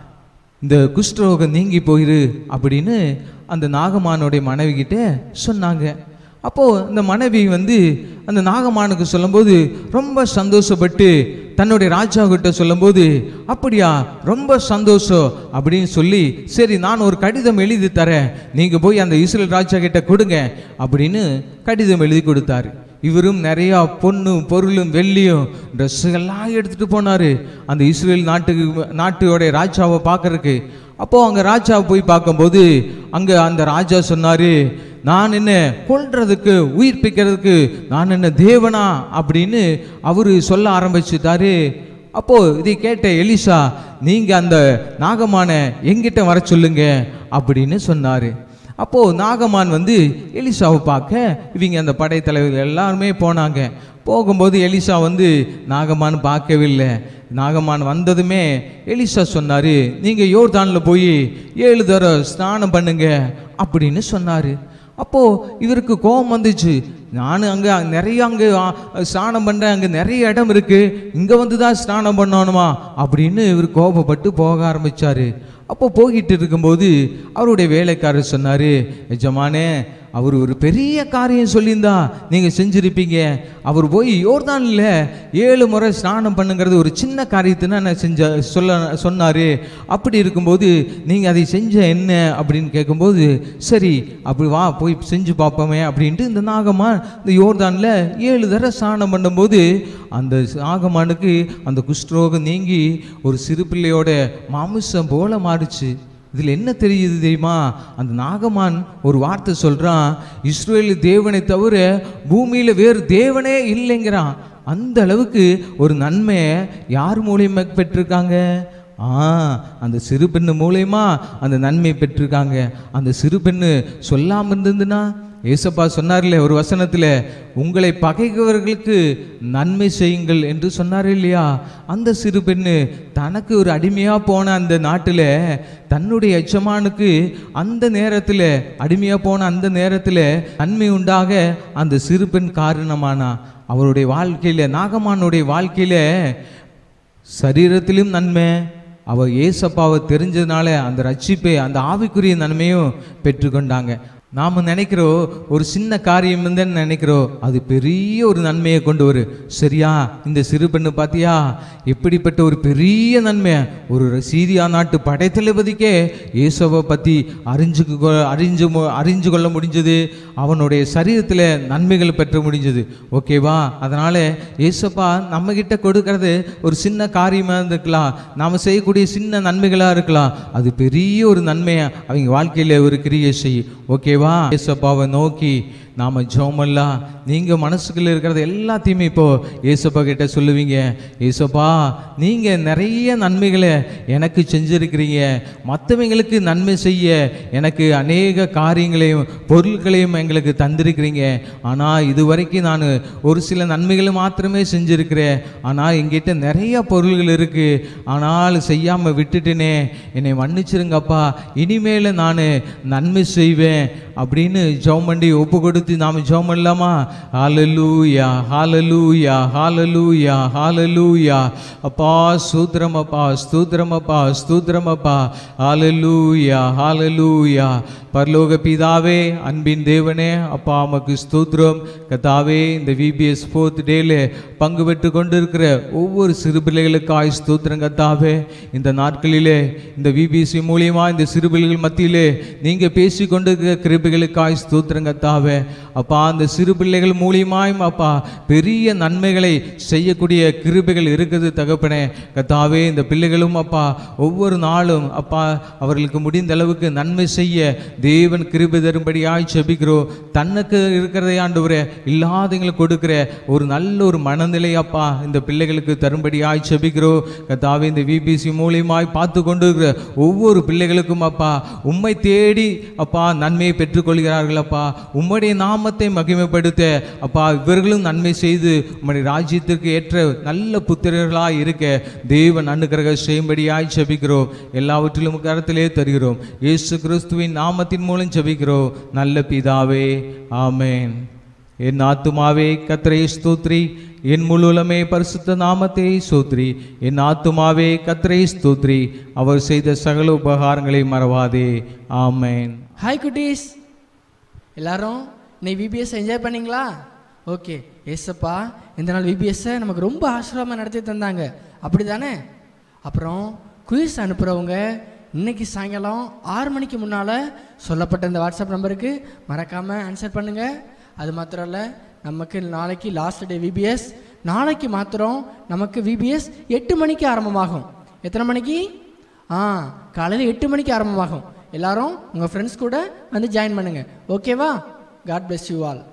இந்த குஷ்டரோகம் நீங்கி போயிரு அப்படின்னு அந்த நாகமானுடைய மனைவி கிட்ட சொன்னாங்க அப்போது இந்த மனைவி வந்து அந்த நாகமானுக்கு சொல்லும்போது ரொம்ப சந்தோஷப்பட்டு தன்னுடைய ராஜா கிட்ட சொல்லும்போது அப்படியா ரொம்ப சந்தோஷம் அப்படின்னு சொல்லி சரி நான் ஒரு கடிதம் எழுதி தரேன் நீங்கள் போய் அந்த இஸ்ரேல் ராஜா கிட்ட கொடுங்க அப்படின்னு கடிதம் எழுதி கொடுத்தாரு இவரும் நிறையா பொண்ணும் பொருளும் வெள்ளியும் ட்ரெஸ்ஸுகள்லாம் எடுத்துகிட்டு போனார் அந்த இஸ்ரேல் நாட்டுக்கு நாட்டோடைய ராஜாவை பார்க்கறதுக்கு அப்போது அங்கே ராஜாவை போய் பார்க்கும்போது அங்கே அந்த ராஜா சொன்னார் நான் என்ன கொல்றதுக்கு உயிர்ப்பிக்கிறதுக்கு நான் என்ன தேவனா அப்படின்னு அவர் சொல்ல ஆரம்பிச்சுட்டாரு அப்போ இதை கேட்ட எலிசா நீங்க அந்த நாகமான எங்கிட்ட வர சொல்லுங்க அப்படின்னு சொன்னாரு அப்போ நாகமான் வந்து எலிசாவை பார்க்க இவங்க அந்த படைத்தலைவர்கள் எல்லாருமே போனாங்க போகும்போது எலிசா வந்து நாகமான் பார்க்கவில்லை நாகமான் வந்ததுமே எலிசா சொன்னாரு நீங்க யோர்தானில் போய் ஏழு தடவை ஸ்நானம் பண்ணுங்க அப்படின்னு சொன்னாரு அப்போ இவருக்கு கோபம் வந்துச்சு நான் அங்கே நிறைய அங்கே ஸ்நானம் பண்ணுறேன் அங்கே நிறைய இடம் இருக்கு இங்கே வந்து தான் ஸ்நானம் பண்ணணுமா அப்படின்னு இவர் கோபப்பட்டு போக ஆரம்பிச்சாரு அப்போ போகிட்டு இருக்கும்போது அவருடைய வேலைக்காரர் சொன்னார் எஜமானே அவர் ஒரு பெரிய காரியம் சொல்லியிருந்தா நீங்கள் செஞ்சிருப்பீங்க அவர் போய் யோர்தானில் ஏழு முறை ஸ்நானம் பண்ணுங்கிறது ஒரு சின்ன காரியத்தினா நான் செஞ்ச சொல்ல சொன்னார் அப்படி இருக்கும்போது நீங்கள் அதை செஞ்ச என்ன அப்படின்னு கேட்கும்போது சரி அப்படி வா போய் செஞ்சு பார்ப்போமே அப்படின்ட்டு இந்த நாகமான் இந்த யோர்தானில் ஏழு தடவை ஸ்நானம் பண்ணும்போது அந்த நாகமானுக்கு அந்த குஷ்டரோகம் நீங்கி ஒரு சிறு பிள்ளையோட மாமிசம் போல மாறுச்சு இதில் என்ன தெரியுது தெரியுமா அந்த நாகமான் ஒரு வார்த்தை சொல்கிறான் இஸ்ரேல் தேவனை தவிர பூமியில் வேறு தேவனே இல்லைங்கிறான் அந்த அளவுக்கு ஒரு நன்மையை யார் மூலியமா பெற்றிருக்காங்க ஆ அந்த சிறு பெண்ணு மூலயமா அந்த நன்மையை பெற்றிருக்காங்க அந்த சிறு பெண்ணு சொல்லாமல் இருந்ததுன்னா ஏசப்பா சொன்னார்ல ஒரு வசனத்தில் உங்களை பகைக்கிறவர்களுக்கு நன்மை செய்யுங்கள் என்று சொன்னார் இல்லையா அந்த சிறு பெண்ணு தனக்கு ஒரு அடிமையாக போன அந்த நாட்டில் தன்னுடைய எஜமானுக்கு அந்த நேரத்தில் அடிமையாக போன அந்த நேரத்தில் நன்மை உண்டாக அந்த சிறு பெண் காரணமானா அவருடைய வாழ்க்கையில் நாகமானுடைய வாழ்க்கையில் சரீரத்திலும் நன்மை அவ ஏசப்பாவை தெரிஞ்சதுனால அந்த ரட்சிப்பை அந்த ஆவிக்குரிய நன்மையும் பெற்றுக்கொண்டாங்க நாம் நினைக்கிறோம் ஒரு சின்ன காரியம் இருந்தேன்னு நினைக்கிறோம் அது பெரிய ஒரு நன்மையை கொண்டு வரும் சரியா இந்த சிறு பெண்ணு பார்த்தியா எப்படிப்பட்ட ஒரு பெரிய நன்மை ஒரு சீரியா நாட்டு படைத்தளபதிக்கே இயேசுவை பற்றி அறிஞ்சு அறிஞ்சு மு- அறிஞ்சு கொள்ள முடிஞ்சது அவனுடைய சரீரத்தில் நன்மைகள் பெற்ற முடிஞ்சது ஓகேவா அதனால் ஏசப்பா நம்மக்கிட்ட கொடுக்கறது ஒரு சின்ன காரியமாக இருந்திருக்கலாம் நாம் செய்யக்கூடிய சின்ன நன்மைகளாக இருக்கலாம் அது பெரிய ஒரு நன்மையை அவங்க வாழ்க்கையில் ஒரு கிரியை செய்யும் ஓகேவா ஏசப்பாவை நோக்கி நாம் ஜோமெல்லாம் நீங்கள் மனசுக்குள்ள இருக்கிறது எல்லாத்தையுமே இப்போ ஏசப்பா கிட்ட சொல்லுவீங்க ஏசப்பா நீங்கள் நிறைய நன்மைகளை எனக்கு செஞ்சுருக்கிறீங்க மற்றவங்களுக்கு நன்மை செய்ய எனக்கு அநேக காரியங்களையும் பொருட்களையும் எங்களுக்கு தந்திருக்கிறீங்க ஆனால் இது வரைக்கும் நான் ஒரு சில நன்மைகளை மாத்திரமே செஞ்சுருக்கிறேன் ஆனால் எங்கிட்ட நிறைய பொருள்கள் இருக்குது ஆனால் செய்யாமல் விட்டுட்டேனே என்னை மன்னிச்சிருங்கப்பா இனிமேல் நான் நன்மை செய்வேன் அப்படின்னு ஜெபம் பண்ணி ஒப்பு கொடுத்து நாம் ஜெபம் பண்ணலாமா ஹalleluya ஹalleluya ஹalleluya ஹalleluya அப்பா ஸ்தோத்திரம் அப்பா ஸ்தோத்திரம் அப்பா ஸ்தோத்திரம் அப்பா ஹalleluya ஹalleluya பரலோக பிதாவே அன்பின் தேவனே அப்பா உமக்கு ஸ்தோத்திரம் கதாவே இந்த விபிஎஸ் ஃபோர்த் டேல பங்கு பெற்று கொண்டிருக்கிற ஒவ்வொரு சிறு பிள்ளைகளுக்காய் ஸ்தோத்திரம் கத்தாவே இந்த நாட்களிலே இந்த விபிஎஸ்சி மூலியமா இந்த சிறு பிள்ளைகள் மத்தியிலே நீங்க பேசி கொண்டிருக்கிற கிருபைகளுக்காய் ஸ்தோத்திரம் கத்தாவே அப்பா அந்த சிறு பிள்ளைகள் மூலியமாயும் அப்பா பெரிய நன்மைகளை செய்யக்கூடிய கிருபைகள் இருக்குது தகப்பனே கத்தாவே இந்த பிள்ளைகளும் அப்பா ஒவ்வொரு நாளும் அப்பா அவர்களுக்கு முடிந்த அளவுக்கு நன்மை செய்ய தேவன் கிருபை தரும்படியாய் செபிக்கிறோம் தன்னுக்கு இருக்கிறதை ஆண்டவரே இல்லாதவங்களுக்கு கொடுக்கிற ஒரு நல்ல ஒரு மனநிலை அப்பா இந்த பிள்ளைகளுக்கு தரும்படியாய் செபிக்கிறோம் கத்தாவே இந்த விபிசி மூலியமாய் பார்த்து கொண்டு இருக்கிற ஒவ்வொரு பிள்ளைகளுக்கும் அப்பா உம்மை தேடி அப்பா நன்மையை பெற்றுக்கொள்கிறார்கள் அப்பா உம்முடைய நாமத்தை மகிமைப்படுத்த அப்பா இவர்களும் நன்மை செய்து உம்முடைய ராஜ்யத்திற்கு ஏற்ற நல்ல புத்திரர்களாய் இருக்க தேவன் அனுக்கிரக செய்யும்படியாய் செபிக்கிறோம் எல்லாவற்றிலும் கரத்திலே தருகிறோம் இயேசு கிறிஸ்துவின் நாமத்தின் மூலம் செபிக்கிறோம் நல்ல பிதாவே ஆமென் என் ஆத்துமாவே கத்தரை ஸ்தோத்ரி என் முழுலமே பரிசுத்த நாமத்தை சோத்ரி என் ஆத்துமாவே கத்தரை ஸ்தோத்ரி அவர் செய்த சகல உபகாரங்களை மறவாதே ஆமென் ஹாய் குட்டீஸ் எல்லாரும் இன்னைக்கு விபிஎஸ் என்ஜாய் பண்ணீங்களா ஓகே ஏசப்பா இந்த நாள் விபிஎஸ்ஸை நமக்கு ரொம்ப ஆசீர்வாதமாக நடத்தி தந்தாங்க அப்படி தானே அப்புறம் குயிஸ் அனுப்புகிறவங்க இன்னைக்கு சாயங்காலம் ஆறு மணிக்கு முன்னால் சொல்லப்பட்ட இந்த வாட்ஸ்அப் நம்பருக்கு மறக்காமல் ஆன்சர் பண்ணுங்கள் அது மாத்திரம் இல்லை நமக்கு நாளைக்கு லாஸ்ட் டே விபிஎஸ் நாளைக்கு மாத்திரம் நமக்கு விபிஎஸ் எட்டு மணிக்கு ஆரம்பமாகும் எத்தனை மணிக்கு ஆ காலையில் எட்டு மணிக்கு ஆரம்பமாகும் எல்லாரும் உங்கள் ஃப்ரெண்ட்ஸ் கூட வந்து ஜாயின் பண்ணுங்கள் ஓகேவா காட் bless யூ ஆல்